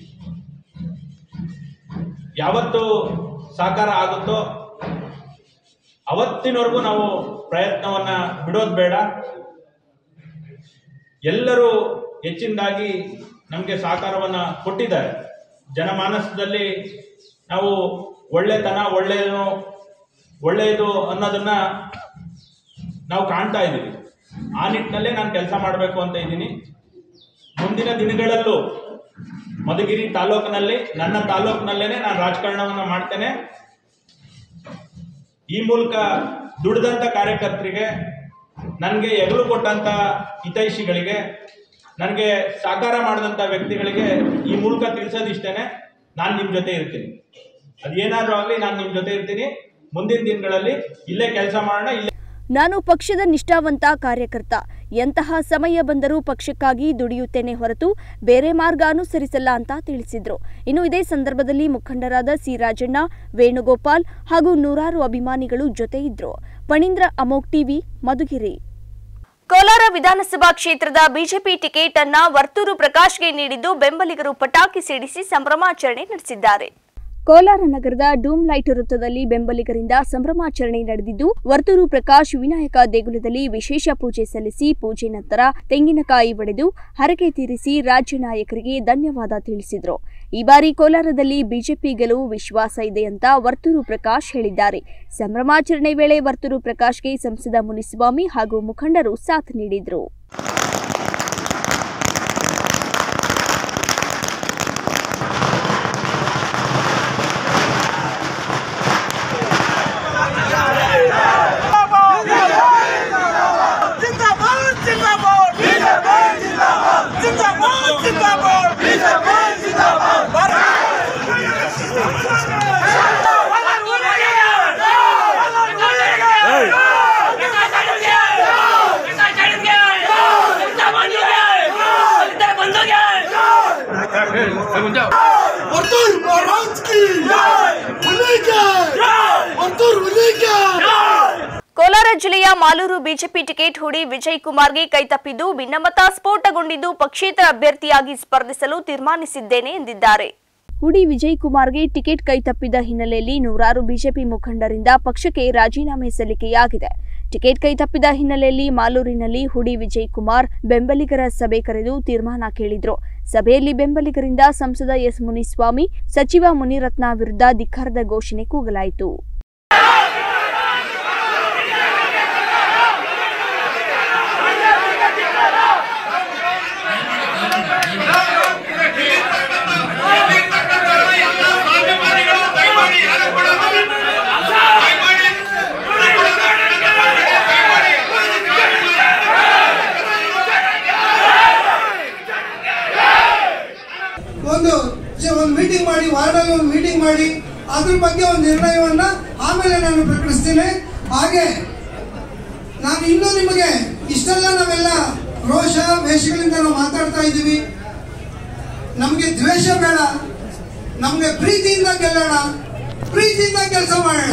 ಯಾವತ್ತು ಸಾಕಾರ ಆಗುತ್ತೋ ಅವತ್ತಿನವರೆಗೂ ನಾವು ಪ್ರಯತ್ನವನ್ನ ಬಿಡೋದು ಬೇಡ ಎಲ್ಲರೂ ಹೆಚ್ಚಿನದಾಗಿ ನಮಗೆ ಸಹಕಾರವನ್ನ ಕೊಟ್ಟಿದ್ದಾರೆ ಜನಮಾನಸದಲ್ಲಿ ನಾವು ಒಳ್ಳೆತನ ಒಳ್ಳೆಯದು ಒಳ್ಳೆಯದು ಅನ್ನೋದನ್ನ ನಾವು ಕಾಣ್ತಾ ಇದ್ದೀವಿ ಆ ನಿಟ್ಟಿನಲ್ಲೇ ನಾನು ಕೆಲಸ ಮಾಡಬೇಕು ಅಂತ ಇದ್ದೀನಿ ಮುಂದಿನ ದಿನಗಳಲ್ಲೂ ಮಧುಗಿರಿ ತಾಲೂಕಿನಲ್ಲಿ ನನ್ನ ತಾಲೂಕಿನಲ್ಲೇನೆ ನಾನು ರಾಜಕಾರಣವನ್ನು ಮಾಡ್ತೇನೆ ಈ ಮೂಲಕ ದುಡಿದಂಥ ಕಾರ್ಯಕರ್ತರಿಗೆ ನನಗೆ ಎಗಲು ಕೊಟ್ಟಂಥ ಹಿತೈಷಿಗಳಿಗೆ ನನಗೆ ಸಾಕಾರ ಮಾಡಿದಂಥ ವ್ಯಕ್ತಿಗಳಿಗೆ ಈ ಮೂಲಕ ತಿಳಿಸೋದಿಷ್ಟೇನೆ ನಾನು ನಿಮ್ಮ ಜೊತೆ ಇರ್ತೀನಿ ಅದೇನಾದರೂ ಆಗಲಿ ನಾನು ನಿಮ್ಮ ಜೊತೆ ಇರ್ತೀನಿ ಮುಂದಿನ ದಿನಗಳಲ್ಲಿ ಇಲ್ಲೇ ಕೆಲಸ ಮಾಡೋಣ ಇಲ್ಲೇ ನಾನು ಪಕ್ಷದ ನಿಷ್ಠಾವಂತ ಕಾರ್ಯಕರ್ತ ಎಂತಹ ಸಮಯ ಬಂದರೂ ಪಕ್ಷಕ್ಕಾಗಿ ದುಡಿಯುತ್ತೇನೆ ಹೊರತು ಬೇರೆ ಮಾರ್ಗ ಅನುಸರಿಸಲ್ಲ ಅಂತ ತಿಳಿಸಿದ್ರು ಇನ್ನು ಇದೇ ಸಂದರ್ಭದಲ್ಲಿ ಮುಖಂಡರಾದ ಸಿ ರಾಜಣ್ಣ ವೇಣುಗೋಪಾಲ್ ಹಾಗೂ ನೂರಾರು ಅಭಿಮಾನಿಗಳು ಜೊತೆ ಇದ್ರು ಪಣೀಂದ್ರ ಅಮೋಕ್ ಟಿವಿ ಮಧುಗಿರಿ ಕೋಲಾರ ವಿಧಾನಸಭಾ ಕ್ಷೇತ್ರದ ಬಿಜೆಪಿ ಟಿಕೆಟ್ ಅನ್ನ ವರ್ತೂರು ಪ್ರಕಾಶ್ಗೆ ನೀಡಿದ್ದು ಬೆಂಬಲಿಗರು ಪಟಾಕಿ ಸಿಡಿಸಿ ಸಂಭ್ರಮಾಚರಣೆ ನಡೆಸಿದ್ದಾರೆ ಕೋಲಾರ ನಗರದ ಡೂಮ್ ಲೈಟ್ ವೃತ್ತದಲ್ಲಿ ಬೆಂಬಲಿಗರಿಂದ ಸಂಭ್ರಮಾಚರಣೆ ನಡೆದಿದ್ದು ವರ್ತೂರು ಪ್ರಕಾಶ್ ವಿನಾಯಕ ದೇಗುಲದಲ್ಲಿ ವಿಶೇಷ ಪೂಜೆ ಸಲ್ಲಿಸಿ ಪೂಜೆ ನಂತರ ತೆಂಗಿನಕಾಯಿ ಒಡೆದು ಹರಕೆ ತೀರಿಸಿ ರಾಜ್ಯ ನಾಯಕರಿಗೆ ಧನ್ಯವಾದ ತಿಳಿಸಿದರು ಈ ಬಾರಿ ಕೋಲಾರದಲ್ಲಿ ಬಿಜೆಪಿ ಗೆಲುವು ವಿಶ್ವಾಸ ಇದೆ ಅಂತ ವರ್ತೂರು ಪ್ರಕಾಶ್ ಹೇಳಿದ್ದಾರೆ ಸಂಭ್ರಮಾಚರಣೆ ವೇಳೆ ವರ್ತೂರು ಪ್ರಕಾಶ್ಗೆ ಸಂಸದ ಮುನಿಸ್ವಾಮಿ ಹಾಗೂ ಮುಖಂಡರು ಸಾಥ್ ನೀಡಿದರು जिंदाबाद जिंदाबाद जिंदाबाद जिंदाबाद जिंदाबाद जिंदाबाद जिंदाबाद जिंदाबाद वर्तुर महाराज की उल्लेख वर्तुर उल्लेख ಕೋಲಾರ ಜಿಲ್ಲೆಯ ಮಾಲೂರು ಬಿಜೆಪಿ ಟಿಕೆಟ್ ಹೂಡಿ ವಿಜಯ್ ಕುಮಾರ್ಗೆ ಕೈತಪ್ಪಿದ್ದು ಭಿನ್ನಮತ ಸ್ಫೋಟಗೊಂಡಿದ್ದು ಪಕ್ಷೇತರ ಅಭ್ಯರ್ಥಿಯಾಗಿ ಸ್ಪರ್ಧಿಸಲು ತೀರ್ಮಾನಿಸಿದ್ದೇನೆ ಎಂದಿದ್ದಾರೆ ಹುಡಿ ವಿಜಯ್ ಕುಮಾರ್ಗೆ ಟಿಕೆಟ್ ಕೈತಪ್ಪಿದ ಹಿನ್ನೆಲೆಯಲ್ಲಿ ನೂರಾರು ಬಿಜೆಪಿ ಮುಖಂಡರಿಂದ ಪಕ್ಷಕ್ಕೆ ರಾಜೀನಾಮೆ ಸಲ್ಲಿಕೆಯಾಗಿದೆ ಟಿಕೆಟ್ ಕೈತಪ್ಪಿದ ಹಿನ್ನೆಲೆಯಲ್ಲಿ ಮಾಲೂರಿನಲ್ಲಿ ಹುಡಿ ವಿಜಯ್ ಕುಮಾರ್ ಬೆಂಬಲಿಗರ ಸಭೆ ಕರೆದು ತೀರ್ಮಾನ ಕೇಳಿದ್ರು ಸಭೆಯಲ್ಲಿ ಬೆಂಬಲಿಗರಿಂದ ಸಂಸದ ಎಸ್ ಮುನಿಸ್ವಾಮಿ ಸಚಿವ ಮುನಿರತ್ನ ವಿರುದ್ಧ ಧಿಕ್ಕಾರದ ಘೋಷಣೆ ಕೂಗಲಾಯಿತು ಒಂದು ಜ- ಒಂದು ಮೀಟಿಂಗ್ ಮಾಡಿ ವಾರ್ಡಲ್ಲಿ ಒಂದು ಮೀಟಿಂಗ್ ಮಾಡಿ ಅದ್ರ ಬಗ್ಗೆ ಒಂದು ನಿರ್ಣಯವನ್ನ ಆಮೇಲೆ ನಾನು ಪ್ರಕಟಿಸ್ತೇನೆ ಹಾಗೆ ನಾನು ಇನ್ನೂ ನಿಮಗೆ ಇಷ್ಟೆಲ್ಲ ನಾವೆಲ್ಲ ರೋಷ ವೇಷಗಳಿಂದ ನಾವು ಮಾತಾಡ್ತಾ ಇದ್ದೀವಿ ನಮಗೆ ದ್ವೇಷ ಬೇಡ ನಮಗೆ ಪ್ರೀತಿಯಿಂದ ಗೆಲ್ಲೋಣ ಪ್ರೀತಿಯಿಂದ ಕೆಲಸ ಮಾಡೋಣ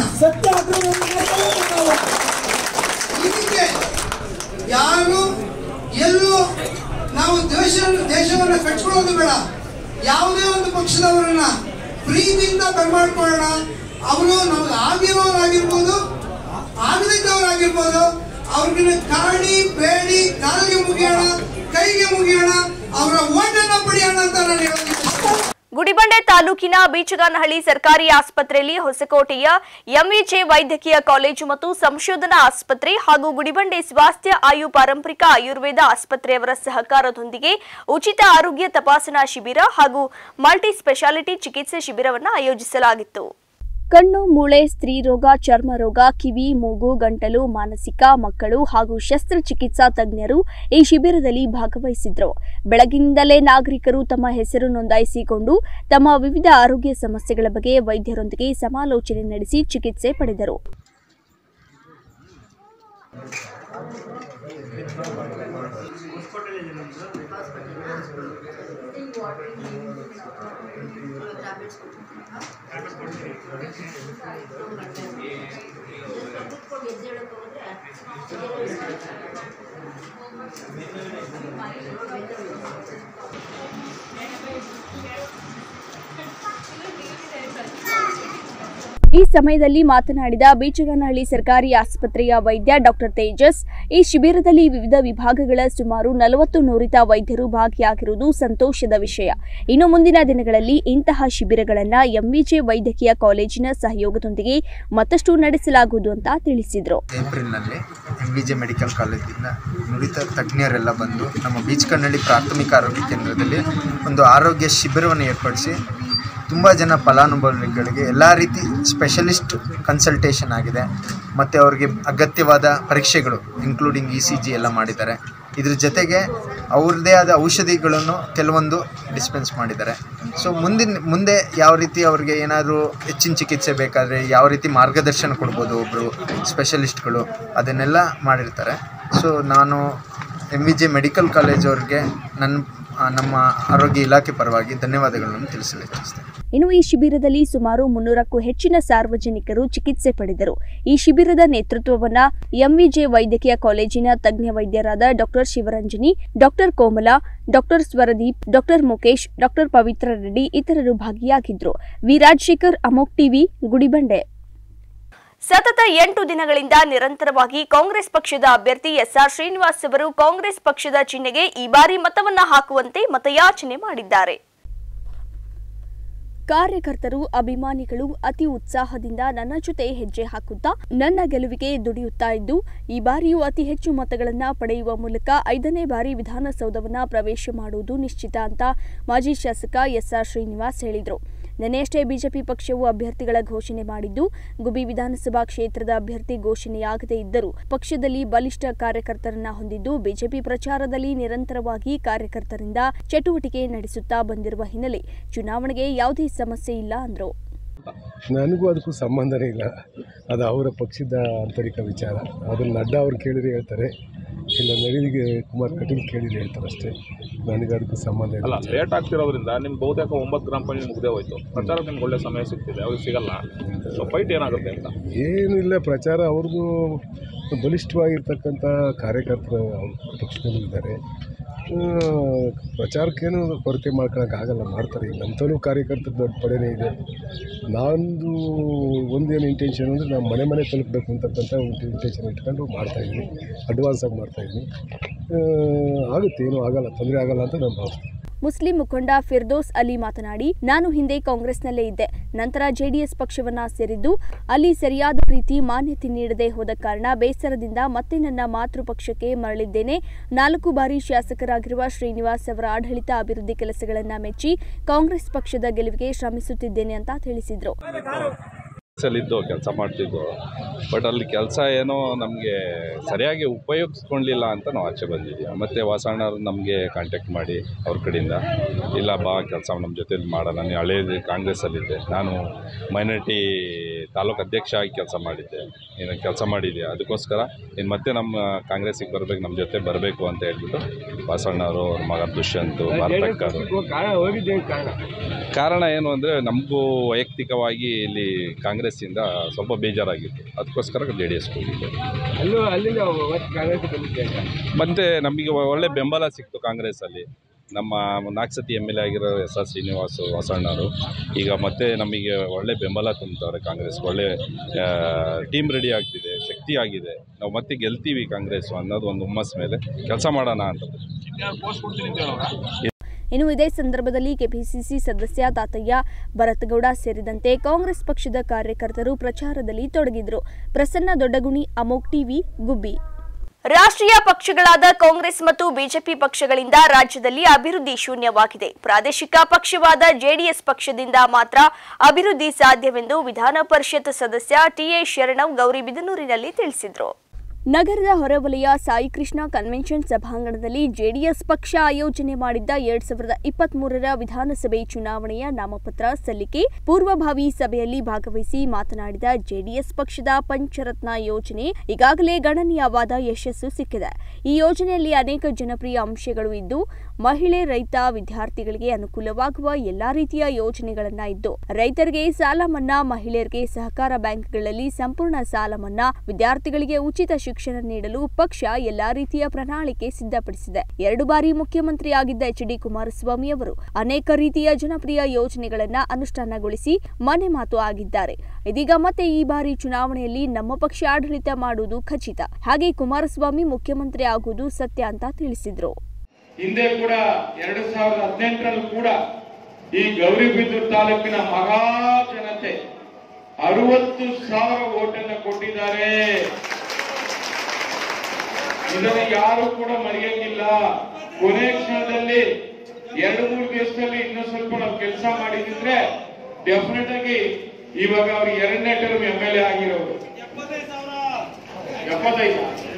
ಇದಕ್ಕೆ ಯಾರು ಎಲ್ಲೂ ನಾವು ದೇಶ ದೇಶವನ್ನು ಕಟ್ಕೊಳ್ಳೋದು ಬೇಡ ಯಾವುದೇ ಒಂದು ಪಕ್ಷದವರನ್ನ ಪ್ರೀತಿಯಿಂದ ಬರ್ಮಾಡ್ಕೊಳ್ಳೋಣ ಅವರು ನಮ್ಗೆ ಆಗಿರೋರಾಗಿರ್ಬೋದು ಆಗದಿದ್ದವರಾಗಿರ್ಬೋದು ಅವ್ರಿಗೆ ಕಾಡಿ ಬೇಡಿ ಕಾಲಿಗೆ ಮುಗಿಯೋಣ ಕೈಗೆ ಮುಗಿಯೋಣ ಅವರ ಓಟನ್ನ ಪಡೆಯೋಣ ಅಂತ ನಾನು ಹೇಳೋದಕ್ಕೆ ಇಷ್ಟಪಡ್ತೀನಿ. ಗುಡಿಬಂಡೆ ತಾಲೂಕಿನ ಬೀಚಗಾನಹಳ್ಳಿ ಸರ್ಕಾರಿ ಆಸ್ಪತ್ರೆಯಲ್ಲಿ ಹೊಸಕೋಟೆಯ ಎಂವಿಜೆ ವೈದ್ಯಕೀಯ ಕಾಲೇಜು ಮತ್ತು ಸಂಶೋಧನಾ ಆಸ್ಪತ್ರೆ ಹಾಗೂ ಗುಡಿಬಂಡೆ ಸ್ವಾಸ್ಥ್ಯ ಆಯು ಪಾರಂಪರಿಕ ಆಯುರ್ವೇದ ಆಸ್ಪತ್ರೆಯವರ ಸಹಕಾರದೊಂದಿಗೆ ಉಚಿತ ಆರೋಗ್ಯ ತಪಾಸಣಾ ಶಿಬಿರ ಹಾಗೂ ಮಲ್ಟಿ ಸ್ಪೆಷಾಲಿಟಿ ಚಿಕಿತ್ಸೆ ಶಿಬಿರವನ್ನು ಆಯೋಜಿಸಲಾಗಿತ್ತು ಕಣ್ಣು ಮೂಳೆ ಸ್ತ್ರೀರೋಗ ಚರ್ಮ ರೋಗ ಕಿವಿ ಮೂಗು ಗಂಟಲು ಮಾನಸಿಕ ಮಕ್ಕಳು ಹಾಗೂ ಶಸ್ತ್ರಚಿಕಿತ್ಸಾ ತಜ್ಞರು ಈ ಶಿಬಿರದಲ್ಲಿ ಭಾಗವಹಿಸಿದ್ರು ಬೆಳಗಿನಿಂದಲೇ ನಾಗರಿಕರು ತಮ್ಮ ಹೆಸರು ನೋಂದಾಯಿಸಿಕೊಂಡು ತಮ್ಮ ವಿವಿಧ ಆರೋಗ್ಯ ಸಮಸ್ಯೆಗಳ ಬಗ್ಗೆ ವೈದ್ಯರೊಂದಿಗೆ ಸಮಾಲೋಚನೆ ನಡೆಸಿ ಚಿಕಿತ್ಸೆ ಪಡೆದರು ಈ ಸಮಯದಲ್ಲಿ ಮಾತನಾಡಿದ ಬೀಚಗನಹಳ್ಳಿ ಸರ್ಕಾರಿ ಆಸ್ಪತ್ರೆಯ ವೈದ್ಯ ಡಾಕ್ಟರ್ ತೇಜಸ್ ಈ ಶಿಬಿರದಲ್ಲಿ ವಿವಿಧ ವಿಭಾಗಗಳ ಸುಮಾರು ನಲವತ್ತು ನುರಿತ ವೈದ್ಯರು ಭಾಗಿಯಾಗಿರುವುದು ಸಂತೋಷದ ವಿಷಯ ಇನ್ನು ಮುಂದಿನ ದಿನಗಳಲ್ಲಿ ಇಂತಹ ಶಿಬಿರಗಳನ್ನು ಎಂವಿಜೆ ವೈದ್ಯಕೀಯ ಕಾಲೇಜಿನ ಸಹಯೋಗದೊಂದಿಗೆ ಮತ್ತಷ್ಟು ನಡೆಸಲಾಗುವುದು ಅಂತ ತಿಳಿಸಿದರು ಏಪ್ರಿಲ್ನಲ್ಲಿ ಎಂ ಬಿ ಜೆ ಮೆಡಿಕಲ್ ಕಾಲೇಜಿನ ನುರಿತ ತಜ್ಞರೆಲ್ಲ ಬಂದು ನಮ್ಮ ಬೀಚ್ ಕನ್ನಡಿ ಪ್ರಾಥಮಿಕ ಆರೋಗ್ಯ ಕೇಂದ್ರದಲ್ಲಿ ಒಂದು ಆರೋಗ್ಯ ಶಿಬಿರವನ್ನು ಏರ್ಪಡಿಸಿ ತುಂಬ ಜನ ಫಲಾನುಭವಿಗಳಿಗೆ ಎಲ್ಲ ರೀತಿ ಸ್ಪೆಷಲಿಸ್ಟ್ ಕನ್ಸಲ್ಟೇಷನ್ ಆಗಿದೆ ಮತ್ತು ಅವ್ರಿಗೆ ಅಗತ್ಯವಾದ ಪರೀಕ್ಷೆಗಳು ಇನ್ಕ್ಲೂಡಿಂಗ್ ಇ ಸಿ ಜಿ ಎಲ್ಲ ಮಾಡಿದ್ದಾರೆ ಇದ್ರ ಜೊತೆಗೆ ಅವ್ರದ್ದೇ ಆದ ಔಷಧಿಗಳನ್ನು ಕೆಲವೊಂದು ಡಿಸ್ಪೆನ್ಸ್ ಮಾಡಿದ್ದಾರೆ ಸೊ ಮುಂದಿನ ಮುಂದೆ ಯಾವ ರೀತಿ ಅವ್ರಿಗೆ ಏನಾದರೂ ಹೆಚ್ಚಿನ ಚಿಕಿತ್ಸೆ ಬೇಕಾದರೆ ಯಾವ ರೀತಿ ಮಾರ್ಗದರ್ಶನ ಕೊಡ್ಬೋದು ಒಬ್ಬರು ಸ್ಪೆಷಲಿಸ್ಟ್ಗಳು ಅದನ್ನೆಲ್ಲ ಮಾಡಿರ್ತಾರೆ ಸೊ ನಾನು M V J medical college ಅವ್ರಿಗೆ ನನ್ನ ಆ, ನಮ್ಮ ಆರೋಗ್ಯ ಇಲಾಖೆ ಪರವಾಗಿ ಧನ್ಯವಾದಗಳನ್ನು ತಿಳಿಸಲು ಇಚ್ಛಿಸ್ತೇನೆ ಇನ್ನು ಈ ಶಿಬಿರದಲ್ಲಿ ಸುಮಾರು ಮುನ್ನೂರಕ್ಕೂ ಹೆಚ್ಚಿನ ಸಾರ್ವಜನಿಕರು ಚಿಕಿತ್ಸೆ ಪಡೆದರು ಈ ಶಿಬಿರದ ನೇತೃತ್ವವನ್ನ ಎಂವಿಜೆ ವೈದ್ಯಕೀಯ ಕಾಲೇಜಿನ ತಜ್ಞ ವೈದ್ಯರಾದ doctor Shivaranjani doctor Komala doctor Swaradeep doctor Mukesh doctor Pavithra Reddy ಇತರರು ಭಾಗಿಯಾಗಿದ್ರು ವಿ ರಾಜಶೇಖರ್ ಅಮೋಕ್ ಟಿವಿ ಗುಡಿಬಂಡೆ ಸತತ ಎಂಟು ದಿನಗಳಿಂದ ನಿರಂತರವಾಗಿ ಕಾಂಗ್ರೆಸ್ ಪಕ್ಷದ ಅಭ್ಯರ್ಥಿ ಎಸ್ಆರ್ ಶ್ರೀನಿವಾಸ್ ಅವರು ಕಾಂಗ್ರೆಸ್ ಪಕ್ಷದ ಚಿಹ್ನೆಗೆ ಈ ಬಾರಿ ಮತವನ್ನ ಹಾಕುವಂತೆ ಮತಯಾಚನೆ ಮಾಡಿದ್ದಾರೆ ಕಾರ್ಯಕರ್ತರು ಅಭಿಮಾನಿಗಳು ಅತಿ ಉತ್ಸಾಹದಿಂದ ನನ್ನ ಜೊತೆ ಹೆಜ್ಜೆ ಹಾಕುತ್ತಾ ನನ್ನ ಗೆಲುವಿಗೆ ದುಡಿಯುತ್ತಾ ಇದ್ದು ಈ ಬಾರಿಯೂ ಅತಿ ಹೆಚ್ಚು ಮತಗಳನ್ನು ಪಡೆಯುವ ಮೂಲಕ ಐದನೇ ಬಾರಿ ವಿಧಾನಸೌಧವನ್ನ ಪ್ರವೇಶ ಮಾಡುವುದು ನಿಶ್ಚಿತ ಅಂತ ಮಾಜಿ ಶಾಸಕ ಎಸ್ಆರ್ ಶ್ರೀನಿವಾಸ್ ಹೇಳಿದರು ನಿನ್ನೆಯಷ್ಟೇ ಬಿಜೆಪಿ ಪಕ್ಷವು ಅಭ್ಯರ್ಥಿಗಳ ಘೋಷಣೆ ಮಾಡಿದ್ದು ಗುಬಿ ವಿಧಾನಸಭಾ ಕ್ಷೇತ್ರದ ಅಭ್ಯರ್ಥಿ ಘೋಷಣೆಯಾಗದೇ ಇದ್ದರೂ ಪಕ್ಷದಲ್ಲಿ ಬಲಿಷ್ಠ ಕಾರ್ಯಕರ್ತರನ್ನ ಹೊಂದಿದ್ದು ಬಿಜೆಪಿ ಪ್ರಚಾರದಲ್ಲಿ ನಿರಂತರವಾಗಿ ಕಾರ್ಯಕರ್ತರಿಂದ ಚಟುವಟಿಕೆ ನಡೆಸುತ್ತಾ ಬಂದಿರುವ ಹಿನ್ನೆಲೆ ಚುನಾವಣೆಗೆ ಯಾವುದೇ ಸಮಸ್ಯೆ ಇಲ್ಲ ಅಂದರು ನನಗೂ ಅದಕ್ಕೂ ಸಂಬಂಧನೇ ಇಲ್ಲ ಅದು ಅವರ ಪಕ್ಷದ ಆಂತರಿಕ ವಿಚಾರ ಅದನ್ನು ನಡ್ಡಾ ಅವ್ರು ಕೇಳಿದ್ರೆ ಹೇಳ್ತಾರೆ ಇಲ್ಲ ನಳಿನಿಗೆ ಕುಮಾರ್ ಕಟೀಲ್ ಕೇಳಿದ್ರೆ ಹೇಳ್ತಾರೆ ಅಷ್ಟೇ ನನಗೆ ಅದಕ್ಕೂ ಸಂಬಂಧ ಇಲ್ಲ ಅಲ್ಲ ಲೇಟ್ ಆಗ್ತಿರೋದ್ರಿಂದ ನಿಮ್ಗೆ ಬಹುತೇಕ ಒಂಬತ್ತು ಗ್ರಾಮ ಪಂಚಾಯತ್ ಮುಗ್ದೇ ಹೋಯ್ತು ಪ್ರಚಾರಕ್ಕೆ ನಿಮ್ಗೆ ಒಳ್ಳೆ ಸಮಯ ಸಿಗ್ತಿದೆ ಅವ್ರಿಗೆ ಸಿಗಲ್ಲ ಸೊ ಫೈಟ್ ಏನಾಗುತ್ತೆ ಅಂತ ಏನಿಲ್ಲ ಪ್ರಚಾರ ಅವ್ರದ್ದು ಬಲಿಷ್ಠವಾಗಿರ್ತಕ್ಕಂಥ ಕಾರ್ಯಕರ್ತರು ಅವ್ರ ಪಕ್ಷದಲ್ಲೂ ಇದ್ದಾರೆ ಆ, ಪ್ರಚಾರಕ್ಕೇನು ಕೊರತೆ ಮಾಡ್ಕೊಳಕ್ಕಾಗಲ್ಲ ಮಾಡ್ತಾರೆ ಈಗ ನಮ್ಮ ತನೂ ಕಾರ್ಯಕರ್ತರು ದೊಡ್ಡ ಪಡೆನೇ ಇದೆ ನಂದು ಒಂದೇನು ಇಂಟೆನ್ಷನ್ ಅಂದರೆ ನಾವು ಮನೆ ಮನೆ ತಲುಪಬೇಕು ಅಂತಕ್ಕಂಥ ಒಂದು ಇಂಟೆನ್ಷನ್ ಇಟ್ಕೊಂಡು ಮಾಡ್ತಾಯಿದ್ದೀನಿ ಅಡ್ವಾನ್ಸಾಗಿ ಮಾಡ್ತಾಯಿದ್ದೀನಿ ಆಗುತ್ತೆ ಏನೂ ಆಗಲ್ಲ ತೊಂದರೆ ಆಗಲ್ಲ ಅಂತ ನಾನು ಭಾವಿಸ್ತೀನಿ ಮುಸ್ಲಿಂ ಮುಖಂಡ ಫಿರ್ದೋಸ್ ಅಲಿ ಮಾತನಾಡಿ ನಾನು ಹಿಂದೆ ಕಾಂಗ್ರೆಸ್ನಲ್ಲೇ ಇದ್ದೆ ನಂತರ ಜೆಡಿಎಸ್ ಪಕ್ಷವನ್ನ ಸೇರಿದ್ದು ಅಲ್ಲಿ ಸರಿಯಾದ ರೀತಿ ಮಾನ್ಯತೆ ನೀಡದೆ ಹೋದ ಕಾರಣ ಬೇಸರದಿಂದ ಮತ್ತೆ ನನ್ನ ಮಾತೃ ಪಕ್ಷಕ್ಕೆ ಮರಳಿದ್ದೇನೆ ನಾಲ್ಕು ಬಾರಿ ಶಾಸಕರಾಗಿರುವ ಶ್ರೀನಿವಾಸ್ ಅವರ ಆಡಳಿತ ಅಭಿವೃದ್ಧಿ ಕೆಲಸಗಳನ್ನ ಮೆಚ್ಚಿ ಕಾಂಗ್ರೆಸ್ ಪಕ್ಷದ ಗೆಲುವಿಗೆ ಶ್ರಮಿಸುತ್ತಿದ್ದೇನೆ ಅಂತ ತಿಳಿಸಿದ್ರು ಇದ್ದು ಕೆಲಸ ಮಾಡ್ತಿದ್ದು ಬಟ್ ಅಲ್ಲಿ ಕೆಲಸ ಏನೋ ನಮಗೆ ಸರಿಯಾಗಿ ಉಪಯೋಗಿಸ್ಕೊಳ್ಳಿಲ್ಲ ಅಂತ ನಾವು ಆಚೆ ಬಂದಿದ್ದೀವಿ ಮತ್ತು ವಾಸಣ್ಣವ್ರು ನಮಗೆ ಕಾಂಟ್ಯಾಕ್ಟ್ ಮಾಡಿ ಅವ್ರ ಕಡೆಯಿಂದ ಇಲ್ಲ ಬಾ ಕೆಲಸ ನಮ್ಮ ಜೊತೆಲಿ ಮಾಡೋಣ ನಾನು ಹಳೇ ಕಾಂಗ್ರೆಸ್ಸಲ್ಲಿದ್ದೆ ನಾನು ಮೈನಾರಿಟಿ ತಾಲೂಕು ಅಧ್ಯಕ್ಷ ಆಗಿ ಕೆಲಸ ಮಾಡಿದ್ದೆ ನೀನು ಕೆಲಸ ಮಾಡಿದ್ದೆ ಅದಕ್ಕೋಸ್ಕರ ನೀನು ಮತ್ತೆ ನಮ್ಮ ಕಾಂಗ್ರೆಸ್ಸಿಗೆ ಬರಬೇಕು ನಮ್ಮ ಜೊತೆ ಬರಬೇಕು ಅಂತ ಹೇಳ್ಬಿಟ್ಟು ವಾಸಣ್ಣವರು ಅವ್ರ ಮಗ ದುಷ್ಯಂತು ಭಾರತಕ್ಕರು ಕಾರಣ ಏನು ಅಂದರೆ ನಮಗೂ ವೈಯಕ್ತಿಕವಾಗಿ ಇಲ್ಲಿ ಕಾಂಗ್ರೆಸ್ಸಿಂದ ಸ್ವಲ್ಪ ಬೇಜಾರಾಗಿತ್ತು ಅದಕ್ಕೋಸ್ಕರ ಜೆ ಡಿ ಎಸ್ ಹೋಗಿದ್ದೆ ಅಲ್ಲೂ ಅಲ್ಲಿಂದ ಕಾಂಗ್ರೆಸ್ ಮತ್ತು ನಮಗೆ ಒಳ್ಳೆ ಬೆಂಬಲ ಸಿಕ್ತು ಕಾಂಗ್ರೆಸ್ಸಲ್ಲಿ ನಮ್ಮ ನಾಲ್ಕು ಸತಿ ಎಮ್ ಎಲ್ ಎ ಆಗಿರೋ ಎಸ್ ಆರ್ ಶ್ರೀನಿವಾಸ್ ವಾಸಣ್ಣವರು ಈಗ ಮತ್ತೆ ನಮಗೆ ಒಳ್ಳೆ ಬೆಂಬಲ ತುಂಬ್ತವ್ರೆ ಕಾಂಗ್ರೆಸ್ ಒಳ್ಳೆ ಟೀಮ್ ರೆಡಿ ಆಗ್ತಿದೆ ಶಕ್ತಿ ಆಗಿದೆ ನಾವು ಮತ್ತೆ ಗೆಲ್ತೀವಿ ಕಾಂಗ್ರೆಸ್ ಅನ್ನೋದು ಒಂದು ಹುಮ್ಮಸ್ ಮೇಲೆ ಕೆಲಸ ಮಾಡೋಣ ಅಂತ ಇನ್ನು ಇದೇ ಸಂದರ್ಭದಲ್ಲಿ ಕೆಪಿಸಿಸಿ ಸದಸ್ಯ ತಾತಯ್ಯ ಭರತಗೌಡ ಸೇರಿದಂತೆ ಕಾಂಗ್ರೆಸ್ ಪಕ್ಷದ ಕಾರ್ಯಕರ್ತರು ಪ್ರಚಾರದಲ್ಲಿ ತೊಡಗಿದ್ರು ಪ್ರಸನ್ನ ದೊಡ್ಡಗುಣಿ ಅಮೋಕ್ ಟಿವಿ ಗುಬ್ಬಿ ರಾಷ್ಟ್ರೀಯ ಪಕ್ಷಗಳಾದ ಕಾಂಗ್ರೆಸ್ ಮತ್ತು ಬಿಜೆಪಿ ಪಕ್ಷಗಳಿಂದ ರಾಜ್ಯದಲ್ಲಿ ಅಭಿವೃದ್ಧಿ ಶೂನ್ಯವಾಗಿದೆ ಪ್ರಾದೇಶಿಕ ಪಕ್ಷವಾದ ಜೆಡಿಎಸ್ ಪಕ್ಷದಿಂದ ಮಾತ್ರ ಅಭಿವೃದ್ಧಿ ಸಾಧ್ಯವೆಂದು ವಿಧಾನ ಪರಿಷತ್ ಸದಸ್ಯ ಟಿಎ ಶರಣವ್ ಗೌರಿಬಿದನೂರಿನಲ್ಲಿ ತಿಳಿಸಿದರು ನಗರದ ಹೊರವಲಯ ಸಾಯಿಕೃಷ್ಣ ಕನ್ವೆನ್ಷನ್ ಸಭಾಂಗಣದಲ್ಲಿ ಜೆಡಿಎಸ್ ಪಕ್ಷ ಆಯೋಜನೆ ಮಾಡಿದ್ದ ಎರಡ್ ಸಾವಿರದ ಇಪ್ಪತ್ತ್ ಮೂರರ ವಿಧಾನಸಭೆ ಚುನಾವಣೆಯ ನಾಮಪತ್ರ ಸಲ್ಲಿಕೆ ಪೂರ್ವಭಾವಿ ಸಭೆಯಲ್ಲಿ ಭಾಗವಹಿಸಿ ಮಾತನಾಡಿದ ಜೆಡಿಎಸ್ ಪಕ್ಷದ ಪಂಚರತ್ನ ಯೋಜನೆ ಈಗಾಗಲೇ ಗಣನೀಯವಾದ ಯಶಸ್ಸು ಸಿಕ್ಕಿದೆ ಈ ಯೋಜನೆಯಲ್ಲಿ ಅನೇಕ ಜನಪ್ರಿಯ ಅಂಶಗಳು ಇದ್ದು ಮಹಿಳೆ ರೈತ ವಿದ್ಯಾರ್ಥಿಗಳಿಗೆ ಅನುಕೂಲವಾಗುವ ಎಲ್ಲಾ ರೀತಿಯ ಯೋಜನೆಗಳನ್ನ ಇದ್ದು ರೈತರಿಗೆ ಸಾಲ ಮನ್ನಾ ಮಹಿಳೆಯರಿಗೆ ಸಹಕಾರ ಬ್ಯಾಂಕ್ಗಳಲ್ಲಿ ಸಂಪೂರ್ಣ ಸಾಲ ಮನ್ನಾ ವಿದ್ಯಾರ್ಥಿಗಳಿಗೆ ಉಚಿತ ಶಿಕ್ಷಣ ಶಿಕ್ಷಣ ನೀಡಲು ಪಕ್ಷ ಎಲ್ಲಾ ರೀತಿಯ ಪ್ರಣಾಳಿಕೆ ಸಿದ್ಧಪಡಿಸಿದೆ ಎರಡು ಬಾರಿ ಮುಖ್ಯಮಂತ್ರಿಯಾಗಿದ್ದ ಎಚ್ ಡಿ ಕುಮಾರಸ್ವಾಮಿ ಅವರು ಅನೇಕ ರೀತಿಯ ಜನಪ್ರಿಯ ಯೋಜನೆಗಳನ್ನ ಅನುಷ್ಠಾನಗೊಳಿಸಿ ಮನೆ ಮಾತು ಆಗಿದ್ದಾರೆ ಇದೀಗ ಮತ್ತೆ ಈ ಬಾರಿ ಚುನಾವಣೆಯಲ್ಲಿ ನಮ್ಮ ಪಕ್ಷ ಆಡಳಿತ ಮಾಡುವುದು ಖಚಿತ ಹಾಗೆ ಕುಮಾರಸ್ವಾಮಿ ಮುಖ್ಯಮಂತ್ರಿ ಆಗುವುದು ಸತ್ಯ ಅಂತ ತಿಳಿಸಿದ್ರು ಹಿಂದೆ ಕೂಡ ಎರಡು ಸಾವಿರದ ಹದಿನೆಂಟರಲ್ಲಿ ಕೂಡ ಈ ಗೌರಿಬಿದೂರು ತಾಲೂಕಿನ ಮಹಾ ಜನತೆ ಅರವತ್ತು ಸಾವಿರ ಓಟನ್ನು ಕೊಟ್ಟಿದ್ದಾರೆ ಇದನ್ನು ಯಾರು ಕೂಡ ಮರೆಯಂಗಿಲ್ಲ ಕೊನೆ ಕ್ಷಣದಲ್ಲಿ ಎರಡು ಮೂರು ದಿವಸದಲ್ಲಿ ಇನ್ನೂ ಸ್ವಲ್ಪ ನಾವು ಕೆಲಸ ಮಾಡಿದ್ರೆ ಡೆಫಿನೆಟ್ ಆಗಿ ಇವಾಗ ಅವ್ರು ಎರಡನೇ ಟರ್ಮ್ ಎಂ ಎಲ್ ಎ ಆಗಿರೋರು ಎಪ್ಪತ್ತೈದು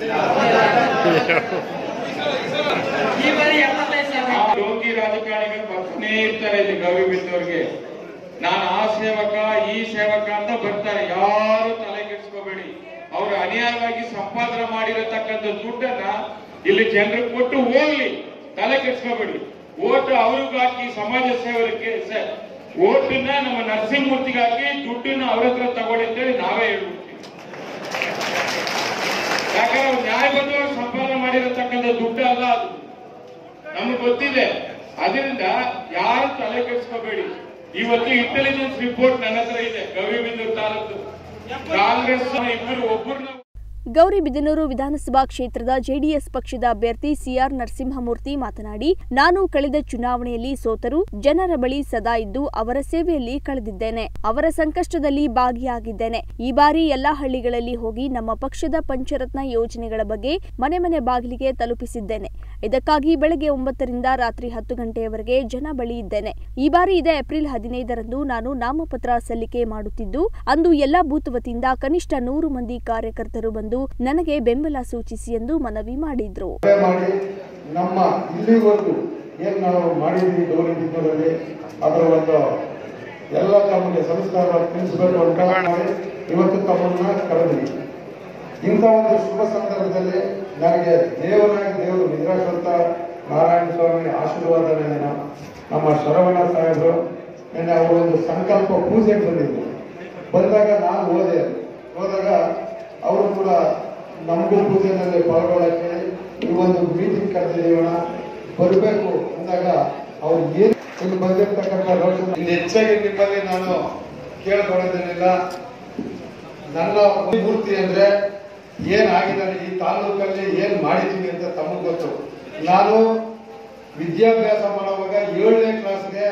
ಯೋಗಿ ರಾಜಕಾರಣಿಗಳು ಬರ್ತಾನೆ ಇರ್ತಾರೆ ಇಲ್ಲಿ ಗೌರಿಬಿದ್ದವ್ರಿಗೆ ನಾನು ಆ ಸೇವಕ ಈ ಸೇವಕ ಅಂತ ಬರ್ತಾರೆ ಯಾರು ತಲೆ ಕೆಡಿಸ್ಕೋಬೇಡಿ ಅವರು ಅನ್ಯಾಯವಾಗಿ ಸಂಪಾದನೆ ಮಾಡಿರತಕ್ಕಂಥ ದುಡ್ಡನ್ನ ಇಲ್ಲಿ ಜನರಿಗೆ ಕೊಟ್ಟು ಹೋಗ್ಲಿ ತಲೆ ಕೆಡಿಸ್ಕೋಬೇಡಿ ಓಟ್ ಅವ್ರಿಗೆ ಹಾಕಿ ಸಮಾಜ ಸೇವಕರಿಗೆ ಓಟನ್ನ ನಮ್ಮ ನರಸಿಂಹಮೂರ್ತಿಗೆ ಹಾಕಿ ದುಡ್ಡನ್ನ ಅವ್ರ ಹತ್ರ ತಗೊಳ್ಳಿ ಅಂತೇಳಿ ನಾವೇ ಹೇಳ್ಬಿಡ್ತೀವಿ ಯಾಕಂದ್ರೆ ಅವ್ರು ನ್ಯಾಯಬದ್ಧವಾಗಿ ಸಂಪಾದನೆ ಮಾಡಿರತಕ್ಕಂಥ ದುಡ್ಡು ಅಲ್ಲ ಅದು ನಮ್ಗೆ ಗೊತ್ತಿದೆ ಅದರಿಂದ ಯಾರು ತಲೆ ಕೆಡಿಸ್ಕೋಬೇಡಿ ಇವತ್ತು ಇಂಟೆಲಿಜೆನ್ಸ್ ರಿಪೋರ್ಟ್ ನನ್ನ ಹತ್ರ ಇದೆ ಗೌರಿಬಿದೂರು ತಾಲೂಕು ಕಾಂಗ್ರೆಸ್ ಇಬ್ಬರು ಒಬ್ಬರನ್ನ ಗೌರಿಬಿದನೂರು ವಿಧಾನಸಭಾ ಕ್ಷೇತ್ರದ ಜೆಡಿಎಸ್ ಪಕ್ಷದ ಅಭ್ಯರ್ಥಿ ಸಿಆರ್ ನರಸಿಂಹಮೂರ್ತಿ ಮಾತನಾಡಿ ನಾನು ಕಳೆದ ಚುನಾವಣೆಯಲ್ಲಿ ಸೋತರು ಜನರ ಬಳಿ ಸದಾ ಇದ್ದು ಅವರ ಸೇವೆಯಲ್ಲಿ ಕಳೆದಿದ್ದೇನೆ ಅವರ ಸಂಕಷ್ಟದಲ್ಲಿ ಭಾಗಿಯಾಗಿದ್ದೇನೆ ಈ ಬಾರಿ ಎಲ್ಲಾ ಹಳ್ಳಿಗಳಲ್ಲಿ ಹೋಗಿ ನಮ್ಮ ಪಕ್ಷದ ಪಂಚರತ್ನ ಯೋಜನೆಗಳ ಬಗ್ಗೆ ಮನೆ ಮನೆ ಬಾಗಿಲಿಗೆ ತಲುಪಿಸಿದ್ದೇನೆ ಇದಕ್ಕಾಗಿ ಬೆಳಗ್ಗೆ ಒಂಬತ್ತರಿಂದ ರಾತ್ರಿ ಹತ್ತು ಗಂಟೆಯವರೆಗೆ ಜನ ಬಳಿ ಇದ್ದೇನೆ ಈ ಬಾರಿ ಇದೇ ಏಪ್ರಿಲ್ ಹದಿನೈದರಂದು ನಾನು ನಾಮಪತ್ರ ಸಲ್ಲಿಕೆ ಮಾಡುತ್ತಿದ್ದು ಅಂದು ಎಲ್ಲಾ ಬೂತ್ ವತಿಯಿಂದ ಕನಿಷ್ಠ ನೂರು ಮಂದಿ ಕಾರ್ಯಕರ್ತರು ಬಂದು ನನಗೆ ಬೆಂಬಲ ಸೂಚಿಸಿ ಎಂದು ಮನವಿ ಮಾಡಿದ್ರು ಸಭೆ ಮಾಡಿ ನಮ್ಮ ಇಲ್ಲಿವರೆಗೂ ಏನ್ ನಾವು ಮಾಡಿದ್ವಿ ಗೌರಿಬಿದ್ದೂರಲ್ಲಿ ಅದರ ಒಂದು ಎಲ್ಲ ತಮಗೆ ಸಂಸ್ಕಾರ ತಿಳಿಸಬೇಕು ಅಂತ ಮಾಡಿ ಇವತ್ತು ತಮ್ಮನ್ನ ಕರೆದ್ವಿ ಇಂಥ ಒಂದು ಶುಭ ಸಂದರ್ಭದಲ್ಲಿ ನನಗೆ ದೇವರಾಗಿ ದೇವರು ನಿದ್ರಾಶ್ವಂತ ನಾರಾಯಣ ಸ್ವಾಮಿ ಆಶೀರ್ವಾದ ನೆನೆನ ನಮ್ಮ ಶರವಣ ಸಾಹೇಬರು ನೆನ್ನೆ ಅವರು ಒಂದು ಸಂಕಲ್ಪ ಪೂಜೆಗೆ ಬಂದಿದ್ರು ಬಂದಾಗ ನಾನು ಹೋದೆ ಹೋದಾಗ ಅವರು ಕೂಡ ನಮಗೂ ಪೂಜೆನಲ್ಲಿ ಪಾಲ್ಗೊಳ್ಳಕ್ಕೆ ಈ ಒಂದು ಮೀಟಿಂಗ್ ಕರೆದಿದ್ದೀವಣ ಬರಬೇಕು ಅಂದಾಗ ಅವ್ರು ಏನು ಇಲ್ಲಿ ಬಂದಿರ್ತಕ್ಕಂಥ ರೋಷನ್ ಇನ್ನು ಹೆಚ್ಚಾಗಿ ನಿಮ್ಮಲ್ಲಿ ನಾನು ಕೇಳ್ಕೊಳ್ಳೋದಿಲ್ಲ ನನ್ನ ಮೂರ್ತಿ ಅಂದ್ರೆ ಏನಾಗಿದ್ದಾರೆ ಈ ತಾಲೂಕಲ್ಲಿ ಏನ್ ಮಾಡಿದೀವಿ ಅಂತ ತಮಗೆ ಗೊತ್ತು ನಾನು ವಿದ್ಯಾಭ್ಯಾಸ ಮಾಡುವಾಗ ಏಳನೇ ಕ್ಲಾಸ್ಗೆ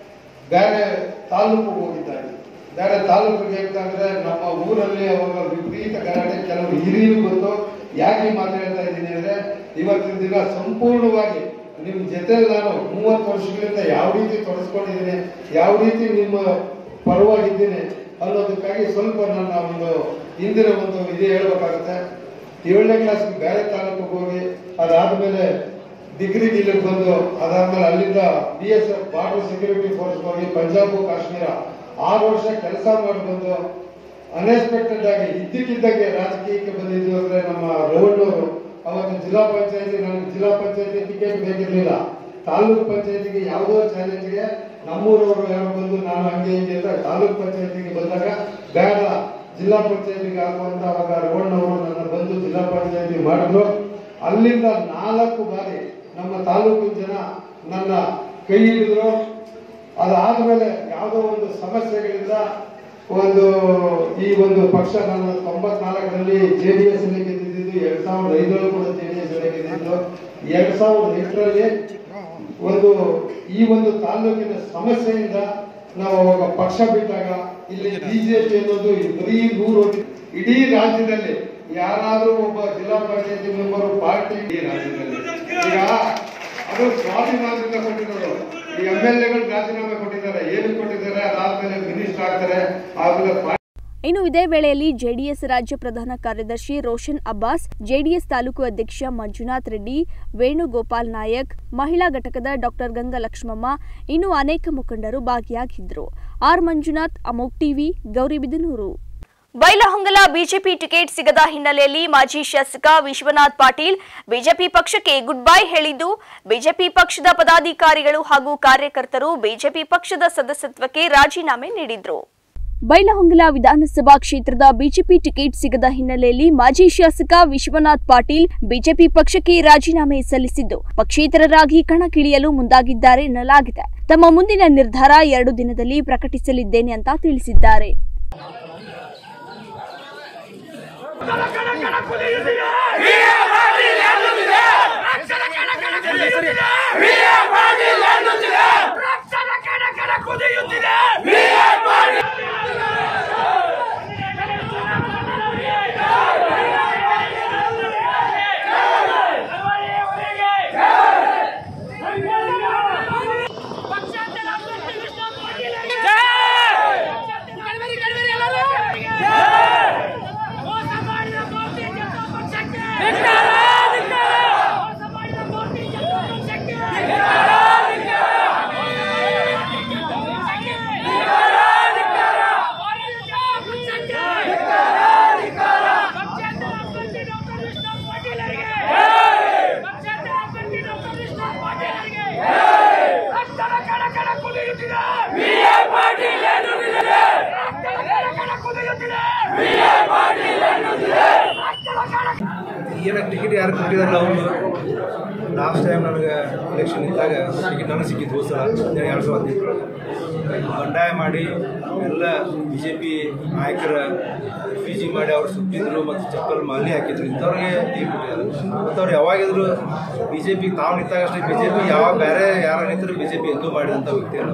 ಬೇರೆ ತಾಲೂಕು ಹೋಗಿದ್ದೆ ಬೇರೆ ತಾಲೂಕಿಗೆ ಅಂತಂದ್ರೆ ನಮ್ಮ ಊರಲ್ಲಿ ಅವಾಗ ವಿಪರೀತ ಗಲಾಟೆ ಕೆಲವು ಹಿರಿಯರು ಗೊತ್ತು ಯಾಕೆ ಈ ಮಾತು ಹೇಳ್ತಾ ಇದ್ದೀನಿ ಅಂದ್ರೆ ಇವತ್ತಿನ ದಿನ ಸಂಪೂರ್ಣವಾಗಿ ನಿಮ್ ಜೊತೆ ನಾನು ಮೂವತ್ತು ವರ್ಷಗಳಿಂದ ಯಾವ ರೀತಿ ತೊಡಸ್ಕೊಂಡಿದ್ದೀನಿ ಯಾವ ರೀತಿ ನಿಮ್ಮ ಪರವಾಗಿದ್ದೀನಿ ಅನ್ನೋದಕ್ಕಾಗಿ ಸ್ವಲ್ಪ ನನ್ನ ಒಂದು ಹಿಂದಿನ ಒಂದು ಇದು ಹೇಳ್ಬೇಕಾಗುತ್ತೆ ಏಳನೇ ಕ್ಲಾಸ್ಗೆ ಬೇರೆ ತಾಲೂಕಿಗೆ ಹೋಗಿ ಅದಾದ್ಮೇಲೆ ಡಿಗ್ರಿ ಇಲ್ಲಿಗೆ ಬಂದು ಅದಾದ್ಮೇಲೆ ಅಲ್ಲಿಂದ B S F border security force ಹೋಗಿ ಪಂಜಾಬ್ ಕಾಶ್ಮೀರ ಆರು ವರ್ಷ ಕೆಲಸ ಮಾಡಿ ಬಂದು ಅನ್ಎಕ್ಸ್ಪೆಕ್ಟೆಡ್ ಆಗಿ ಇದ್ದಕ್ಕಿದ್ದಂಗೆ ರಾಜಕೀಯಕ್ಕೆ ಬಂದಿದ್ದು ಅಂದ್ರೆ ನಮ್ಮ ರವಣ್ಣವರು ಅವತ್ತು ಜಿಲ್ಲಾ ಪಂಚಾಯತಿ ನನಗೆ ಜಿಲ್ಲಾ ಪಂಚಾಯತಿ ಟಿಕೆಟ್ ಬೇಕಿರ್ಲಿಲ್ಲ ತಾಲೂಕು ಪಂಚಾಯತಿಗೆ ಯಾವುದೋ ಚಾಲೆಂಜ್ಗೆ ನಮ್ಮೂರವರು ಯಾರು ಬಂದು ನಾನು ಹಂಗೆ ಹಿಂಗೆ ಅಂತ ತಾಲೂಕು ಪಂಚಾಯತಿಗೆ ಬಂದಾಗ ಬೇಡ ಜಿಲ್ಲಾ ಪಂಚಾಯತಿಗೆ ಹಾಕುವಂತ ಅವಾಗ ರವಣ್ಣವರು ನನ್ನ ಬಂದು ಜಿಲ್ಲಾ ಪಂಚಾಯತಿ ಮಾಡಿದ್ರು ಅಲ್ಲಿಂದ ನಾಲ್ಕು ಬಾರಿ ನಮ್ಮ ತಾಲೂಕಿನ ಜನ ನನ್ನ ಕೈ ಹಿಡಿದ್ರು ಅದಾದ್ಮೇಲೆ ಯಾವುದೋ ಒಂದು ಸಮಸ್ಯೆಗಳಿಂದ ಒಂದು ಈ ಒಂದು ಪಕ್ಷ ನನ್ನ ತೊಂಬತ್ನಾಲ್ಕರಲ್ಲಿ ಜೆ ಡಿ ಎಸ್ ಗೆದ್ದಿದ್ದು ಎರಡ್ ಸಾವಿರದ ಐದರಲ್ಲೂ ಕೂಡ ಜೆ ಡಿ ಎಸ್ ಗೆದ್ದಿದ್ದು ಎರಡ್ ಸಾವಿರದ ಎಂಟರಲ್ಲಿ ಒಂದು ಈ ಒಂದು ತಾಲೂಕಿನ ಸಮಸ್ಯೆಯಿಂದ ನಾವು ಅವಾಗ ಪಕ್ಷ ಬಿಟ್ಟಾಗ ಇಲ್ಲಿ ಬಿಜೆಪಿ ಅನ್ನೋದು ಬರೀ ನೂರು ಇಡೀ ರಾಜ್ಯದಲ್ಲಿ ಯಾರಾದ್ರೂ ಒಬ್ಬ ಜಿಲ್ಲಾ ಪಂಚಾಯತಿ ಮೆಂಬರ್ ಪಾರ್ಟಿ ಇಡೀ ರಾಜ್ಯದಲ್ಲಿ ಈಗ ಅದು ಸ್ವಾಭಿಮಾನದಿಂದ ಕೊಟ್ಟಿರೋದು ಈ ಎಂ ಎಲ್ ಎಗಳು ರಾಜೀನಾಮೆ ಕೊಟ್ಟಿದ್ದಾರೆ ಏನು ಕೊಟ್ಟಿದ್ದಾರೆ ಅದಾದ್ಮೇಲೆ ಮಿನಿಸ್ಟರ್ ಆಗ್ತಾರೆ ಆಮೇಲೆ ಪಾ- ಇನ್ನು ಇದೇ ವೇಳೆಯಲ್ಲಿ ಜೆಡಿಎಸ್ ರಾಜ್ಯ ಪ್ರಧಾನ ಕಾರ್ಯದರ್ಶಿ ರೋಷನ್ ಅಬ್ಬಾಸ್ ಜೆಡಿಎಸ್ ತಾಲೂಕು ಅಧ್ಯಕ್ಷ ಮಂಜುನಾಥ್ ರೆಡ್ಡಿ ವೇಣುಗೋಪಾಲ್ ನಾಯಕ್ ಮಹಿಳಾ ಘಟಕದ ಡಾಕ್ಟರ್ ಗಂಗಾ ಲಕ್ಷ್ಮಮ್ಮ ಇನ್ನು ಅನೇಕ ಮುಖಂಡರು ಭಾಗಿಯಾಗಿದ್ದರು ಆರ್ ಮಂಜುನಾಥ್ ಅಮೋಕ್ TV Gauribidanur Bailhongal BJP ticket ಸಿಗದ ಹಿನ್ನೆಲೆಯಲ್ಲಿ ಮಾಜಿ ಶಾಸಕ ವಿಶ್ವನಾಥ್ ಪಾಟೀಲ್ ಬಿಜೆಪಿ ಪಕ್ಷಕ್ಕೆ ಗುಡ್ ಬೈ ಹೇಳಿದ್ದು ಬಿಜೆಪಿ ಪಕ್ಷದ ಪದಾಧಿಕಾರಿಗಳು ಹಾಗೂ ಕಾರ್ಯಕರ್ತರು ಬಿಜೆಪಿ ಪಕ್ಷದ ಸದಸ್ಯತ್ವಕ್ಕೆ ರಾಜೀನಾಮೆ ನೀಡಿದ್ರು ಬೈಲಹೊಂಗಲ ವಿಧಾನಸಭಾ ಕ್ಷೇತ್ರದ ಬಿಜೆಪಿ ಟಿಕೆಟ್ ಸಿಗದ ಹಿನ್ನೆಲೆಯಲ್ಲಿ ಮಾಜಿ ಶಾಸಕ ವಿಶ್ವನಾಥ್ ಪಾಟೀಲ್ ಬಿಜೆಪಿ ಪಕ್ಷಕ್ಕೆ ರಾಜೀನಾಮೆ ಸಲ್ಲಿಸಿದ್ದು ಪಕ್ಷೇತರರಾಗಿ ಕಣಕ್ಕಿಳಿಯಲು ಮುಂದಾಗಿದ್ದಾರೆ ಎನ್ನಲಾಗಿದೆ ತಮ್ಮ ಮುಂದಿನ ನಿರ್ಧಾರ ಎರಡು ದಿನದಲ್ಲಿ ಪ್ರಕಟಿಸಲಿದ್ದೇನೆ ಅಂತ ತಿಳಿಸಿದ್ದಾರೆ ಏನಕ್ಕೆ ಟಿಕೆಟ್ ಯಾರು ಕೊಟ್ಟಿದಾರಲ್ಲ ಅವರು ಲಾಸ್ಟ್ ಟೈಮ್ ನನಗೆ ಎಲೆಕ್ಷನ್ ಇದ್ದಾಗ ಟಿಕೆಟ್ ನನಗೆ ಸಿಕ್ಕಿದ್ದು ಹೋದ ಸಲ ಎರಡು ಸಾವಿರದ ಹದಿನೆಂಟರೊಳಗೆ ಬಂಡಾಯ ಮಾಡಿ ಎಲ್ಲ ಬಿ ಜೆ ಪಿ ನಾಯಕರ ಪಿ ಜಿ ಮಾಡಿ ಅವ್ರು ಸುತ್ತಿದ್ರು ಮತ್ತು ಚಪ್ಪಲ್ ಮಾಲಿ ಹಾಕಿದ್ರು ಇಂಥವ್ರಿಗೆ ಟಿಕೆಟ್ ಕೊಟ್ಟಿದ್ದಾರೆ ಮತ್ತು ಅವ್ರು ಯಾವಾಗಿದ್ರು ಬಿ ಜೆ ಪಿ ತಾವು ನಿಂತಾಗ ಅಷ್ಟೇ ಬಿ ಜೆ ಪಿ ಯಾವಾಗ ಬೇರೆ ಯಾರು ನಿಂತರೂ ಬಿ ಜೆ ಪಿ ಎಂದೂ ಮಾಡಿದಂಥ ವ್ಯಕ್ತಿಗಳು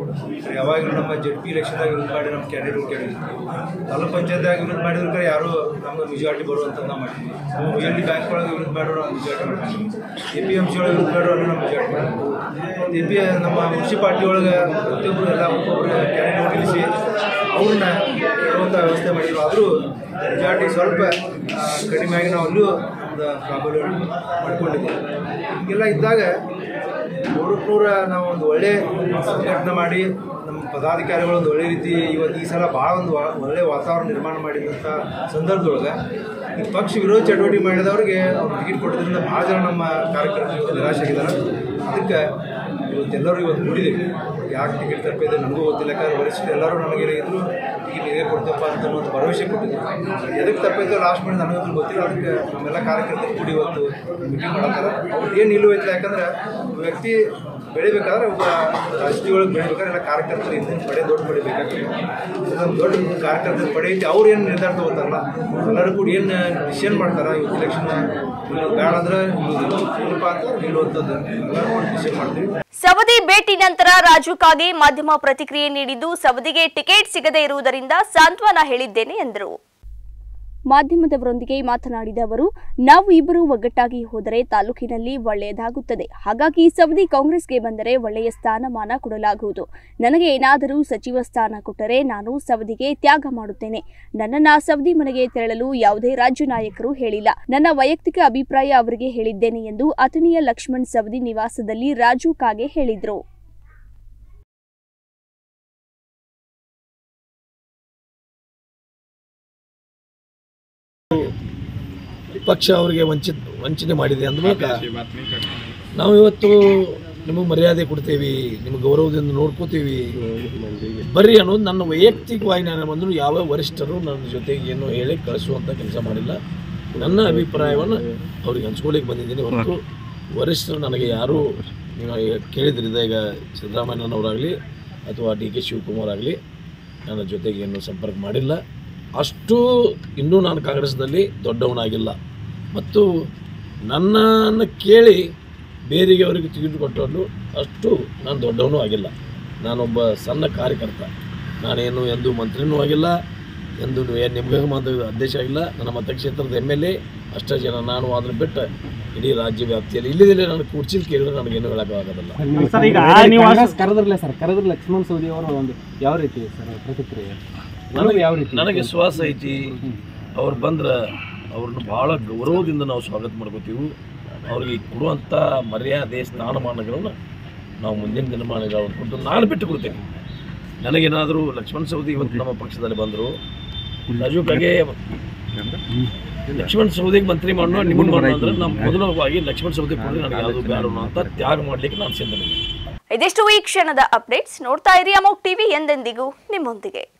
ಯಾವಾಗಲೂ ನಮ್ಮ ಜೆಡ್ ಪಿ ಎಲೆಕ್ಷನ್ದಾಗ ವಿರೋಧ ಮಾಡಿ ನಮ್ಮ ಕ್ಯಾಂಡಿಡೇಟ್ ಕೇಳಿದ್ವಿ ತಾಲೂಕ್ ಪಂಚಾಯತ್ದಾಗ ವಿರೋಧ ಮಾಡಿದ್ರು ಕರೆ ಯಾರು ನಮ್ಗೆ ಮೆಜಾರಿಟಿ ಬರುವಂತ ನಾವು ಮಾಡಿದ್ವಿ ಪಿ ಎಲ್ ಡಿ ಬ್ಯಾಂಕ್ ಒಳಗೆ ವಿರೋಧ ಮಾಡೋರು ನಾವು ಮೆಜಾರಿಟಿ ಮಾಡ್ತೀವಿ ಎ ಪಿ ಎಮ್ ಸಿ ಒಳಗೆ ವಿರೋಧ ಮಾಡೋರು ನಾವು ಮೆಜಾರಿಟಿ ಮಾಡ್ತೀವಿ ಎ ಪಿ ನಮ್ಮ ಮುನ್ಸಿಪಾಲ್ಟಿ ಒಳಗೆ ಪ್ರತಿಯೊಬ್ಬರು ಎಲ್ಲ ಒಬ್ಬೊಬ್ಬರು ಕ್ಯಾಂಡಿಡೇಟ್ ನಿಲ್ಲಿಸಿ ಅವ್ರನ್ನ ಇರುವಂಥ ವ್ಯವಸ್ಥೆ ಮಾಡಿದ್ರು ಆದರೂ ಮೆಜಾರಿಟಿ ಸ್ವಲ್ಪ ಆ, ಕಡಿಮೆ ಆಗಿ ನಾವು ಅಲ್ಲೂ ಒಂದು ಪ್ರಾಬ್ಲಮ್ ಮಾಡ್ಕೊಂಡಿದ್ದೀವಿ ಹೀಗೆಲ್ಲ ಇದ್ದಾಗ ನೂರಕ್ಕೆ ನೂರ ನಾವು ಒಂದು ಒಳ್ಳೆ ಸಂಘಟನೆ ಮಾಡಿ ನಮ್ಮ ಪದಾಧಿಕಾರಿಗಳು ಒಂದು ಒಳ್ಳೆ ರೀತಿ ಇವತ್ತು ಈ ಸಲ ಭಾಳ ಒಂದು ವಾ- ಒಳ್ಳೆ ವಾತಾವರಣ ನಿರ್ಮಾಣ ಮಾಡಿದಂಥ ಸಂದರ್ಭದೊಳಗೆ ಈ ಪಕ್ಷ ವಿರೋಧ ಚಟುವಟಿಕೆ ಮಾಡಿದವ್ರಿಗೆ ಅವ್ರು ಟಿಕೆಟ್ ಕೊಟ್ಟಿದ್ದರಿಂದ ಭಾಳ ಜನ ನಮ್ಮ ಕಾರ್ಯಕರ್ತರು ಇವತ್ತು ನಿರಾಶೆ ಆಗಿದ್ದಾರೆ ಅದಕ್ಕೆ ಇವತ್ತೆಲ್ಲರೂ ಇವತ್ತು ನೋಡಿದ್ದೀವಿ ಯಾಕೆ ಟಿಕೆಟ್ ತಪ್ಪಿದೆ ನನಗೂ ಗೊತ್ತಿಲ್ಲ ಯಾಕಂದ್ರೆ ವರಿಷ್ಠರು ಎಲ್ಲರೂ ನನಗೆ ಇದ್ರು ಟಿಕೆಟ್ ಹೇಗೆ ಕೊಡ್ತೇವಪ್ಪ ಅಂತ ಒಂದು ಭರವಸೆ ಕೊಟ್ಟಿದ್ರು ಎದಕ್ಕೆ ತಪ್ಪಿದ್ದು ಲಾಸ್ಟ್ ಮಾಡಿ ನನಗಂತೂ ಗೊತ್ತಿಲ್ಲ ಅದಕ್ಕೆ ನಮ್ಮೆಲ್ಲ ಕಾರ್ಯಕರ್ತರು ಕೂಡಿ ಇವತ್ತು ಮೀಟಿಂಗ್ ಮಾಡತ್ತಾರೆ ಅವ್ರು ಏನು ನಿಲುವು ಐತಿಲ್ಲ ಯಾಕಂದ್ರೆ ಒಬ್ಬ ವ್ಯಕ್ತಿ ಬೆಳಿಬೇಕಾದ್ರೆ ಒಬ್ಬ ರಾಜಕೀಯ ಒಳಗೆ ಬೆಳಿಬೇಕಾದ್ರೆ ಎಲ್ಲ ಕಾರ್ಯಕರ್ತರು ಹಿಂದಿನ ಪಡೆ ದೊಡ್ಡ ಪಡೆ ಬೇಕಾಗ್ತದೆ ಇದೊಂದು ದೊಡ್ಡ ಕಾರ್ಯಕರ್ತರ ಪಡೆ ಐತಿ ಅವ್ರು ಏನು ನಿರ್ಧಾರ ತಗೋತಾರಲ್ಲ ಎಲ್ಲರೂ ಕೂಡ ಏನು ಡಿಸಿಷನ್ ಮಾಡ್ತಾರೆ ಇವತ್ತು ಇಲೆಕ್ಷನ್ ಬೇಡ ಅಂದ್ರೆ ಇಲ್ಲಪ್ಪ ಅಂತ ನಿಲ್ಲುವಂಥದ್ದು ಎಲ್ಲರೂ ಡಿಸಿಷನ್ ಮಾಡ್ತೀವಿ ಸವದಿ ಭೇಟಿ ನಂತರ ರಾಜು ಕಾಗೆ ಮಾಧ್ಯಮ ಪ್ರತಿಕ್ರಿಯೆ ನೀಡಿದ್ದು ಸವದಿಗೆ ಟಿಕೆಟ್ ಸಿಗದೇ ಇರುವುದರಿಂದ ಸಾಂತ್ವನ ಹೇಳಿದ್ದೇನೆ ಎಂದರು ಮಾಧ್ಯಮದವರೊಂದಿಗೆ ಮಾತನಾಡಿದ ಅವರು ನಾವು ಇಬ್ಬರು ಒಗ್ಗಟ್ಟಾಗಿ ಹೋದರೆ ತಾಲೂಕಿನಲ್ಲಿ ಒಳ್ಳೆಯದಾಗುತ್ತದೆ ಹಾಗಾಗಿ ಸವದಿ ಕಾಂಗ್ರೆಸ್ಗೆ ಬಂದರೆ ಒಳ್ಳೆಯ ಸ್ಥಾನಮಾನ ಕೊಡಲಾಗುವುದು ನನಗೆ ಏನಾದರೂ ಸಚಿವ ಸ್ಥಾನ ಕೊಟ್ಟರೆ ನಾನು ಸವದಿಗೆ ತ್ಯಾಗ ಮಾಡುತ್ತೇನೆ ನನ್ನನ್ನ ಸವದಿ ಮನೆಗೆ ತೆರಳಲು ಯಾವುದೇ ರಾಜ್ಯ ನಾಯಕರು ಹೇಳಿಲ್ಲ ನನ್ನ ವೈಯಕ್ತಿಕ ಅಭಿಪ್ರಾಯ ಅವರಿಗೆ ಹೇಳಿದ್ದೇನೆ ಎಂದು ಅಥಣಿಯ ಲಕ್ಷ್ಮಣ್ ಸವದಿ ನಿವಾಸದಲ್ಲಿ ರಾಜು ಕಾಗೆ ಹೇಳಿದ್ರು ಪಕ್ಷ ಅವರಿಗೆ ವಂಚಿತ ವಂಚನೆ ಮಾಡಿದೆ ಅಂದ ಮೂಲಕ ನಾವು ಇವತ್ತು ನಿಮಗೆ ಮರ್ಯಾದೆ ಕೊಡ್ತೇವೆ ನಿಮಗೆ ಗೌರವದಿಂದ ನೋಡ್ಕೋತೀವಿ ಬರ್ರಿ ಅನ್ನೋದು ನನ್ನ ವೈಯಕ್ತಿಕವಾಗಿ ನಾನು ಬಂದರೂ ಯಾವ ವರಿಷ್ಠರು ನನ್ನ ಜೊತೆಗೆ ಏನು ಹೇಳಿ ಕಳಿಸುವಂಥ ಕೆಲಸ ಮಾಡಿಲ್ಲ ನನ್ನ ಅಭಿಪ್ರಾಯವನ್ನು ಅವ್ರಿಗೆ ಹಂಚ್ಕೊಳ್ಳಿಕ್ಕೆ ಬಂದಿದ್ದೀನಿ ಹೊರತು ವರಿಷ್ಠರು ನನಗೆ ಯಾರೂ ನೀವು ಕೇಳಿದ್ರಿದ ಈಗ ಸಿದ್ದರಾಮಯ್ಯನವರಾಗಲಿ ಅಥವಾ ಡಿ ಕೆ ಶಿವಕುಮಾರ್ ಆಗಲಿ ನನ್ನ ಜೊತೆಗೆ ಏನು ಸಂಪರ್ಕ ಮಾಡಿಲ್ಲ ಅಷ್ಟು ಇನ್ನೂ ನಾನು ಕಾಂಗ್ರೆಸ್ನಲ್ಲಿ ದೊಡ್ಡವನಾಗಿಲ್ಲ ಮತ್ತು ನನ್ನನ್ನು ಕೇಳಿ ಬೇರೆಗೆ ಅವರಿಗೆ ಟಿಕೆಟ್ ಕೊಟ್ಟರು ಅಷ್ಟು ನಾನು ದೊಡ್ಡವನೂ ಆಗಿಲ್ಲ ನಾನೊಬ್ಬ ಸಣ್ಣ ಕಾರ್ಯಕರ್ತ ನಾನೇನು ಎಂದೂ ಮಂತ್ರಿನೂ ಆಗಿಲ್ಲ ಎಂದು ಏನು ನಿಮ್ಗೆ ಮಾತು ಅಧ್ಯಕ್ಷ ಆಗಿಲ್ಲ ನನ್ನ ಮತಕ್ಷೇತ್ರದ ಎಮ್ ಎಲ್ ಎ ಅಷ್ಟೇ ಜನ ನಾನು ಅದನ್ನು ಬಿಟ್ಟು ಇಡೀ ರಾಜ್ಯ ವ್ಯಾಪ್ತಿಯಲ್ಲಿ ಇಲ್ಲಿದ್ದರೆ ನಾನು ಕುರ್ಚಿಲ್ ಕೇಳಿದ್ರೆ ನನಗೇನು ಹೇಳೋಕ್ಕಾಗೋದಿಲ್ಲ ಸರ್ ಈಗ ನೀವು ಕಾಂಗ್ರೆಸ್ ಕರೆದ್ರಲ್ಲ ಸರ್ ಕರೆದ್ರೆ ಲಕ್ಷ್ಮಣ್ ಸವದಿ ಅವರು ಒಂದು ಯಾವ ರೀತಿ ಸರ್ ಪ್ರತಿಕ್ರಿಯೆ ನನಗೆ ಯಾವ ರೀತಿ ನನಗೆ ವಿಶ್ವಾಸ ಐತಿ ಅವ್ರು ಬಂದ್ರೆ ಅವ್ರನ್ನ ಭಾಳ ಗೌರವದಿಂದ ನಾವು ಸ್ವಾಗತ ಮಾಡ್ಕೋತೀವಿ ಅವ್ರಿಗೆ ಕೊಡುವಂಥ ಮರ್ಯಾದೆ ಸ್ಥಾನಮಾನಗಳನ್ನು ನಾವು ಮುಂದಿನ ದಿನಮಾನಗಳು ಅವ್ರು ಕೊಟ್ಟು ನಾನು ಬಿಟ್ಟು ಕೊಡ್ತೇನೆ ನನಗೇನಾದರೂ ಲಕ್ಷ್ಮಣ್ ಸವದಿ ಇವತ್ತು ನಮ್ಮ ಪಕ್ಷದಲ್ಲಿ ಬಂದರು ರಾಜು ಕಾಗೆ ಲಕ್ಷ್ಮಣ್ ಸವದಿಗೆ ಮಂತ್ರಿ ಮಾಡೋ ನಿಮ್ಮನ್ನು ಮಾಡೋ ಅಂದ್ರೆ ನಮ್ಮ ಮೊದಲವಾಗಿ ಲಕ್ಷ್ಮಣ್ ಸವದಿ ಕೊಟ್ಟರೆ ನನಗೆ ಯಾವುದು ಬೇಡ ಅಂತ ತ್ಯಾಗ ಮಾಡಲಿಕ್ಕೆ ನಾನು ಸಿದ್ಧನಿದ್ದೀನಿ ಇದಿಷ್ಟು ಈ ಕ್ಷಣದ ಅಪ್ಡೇಟ್ಸ್ ನೋಡ್ತಾ ಇರಿ ಅಮೋಕ್ ಟಿವಿ ಎಂದೆಂದಿಗೂ ನಿಮ್ಮೊಂದಿಗೆ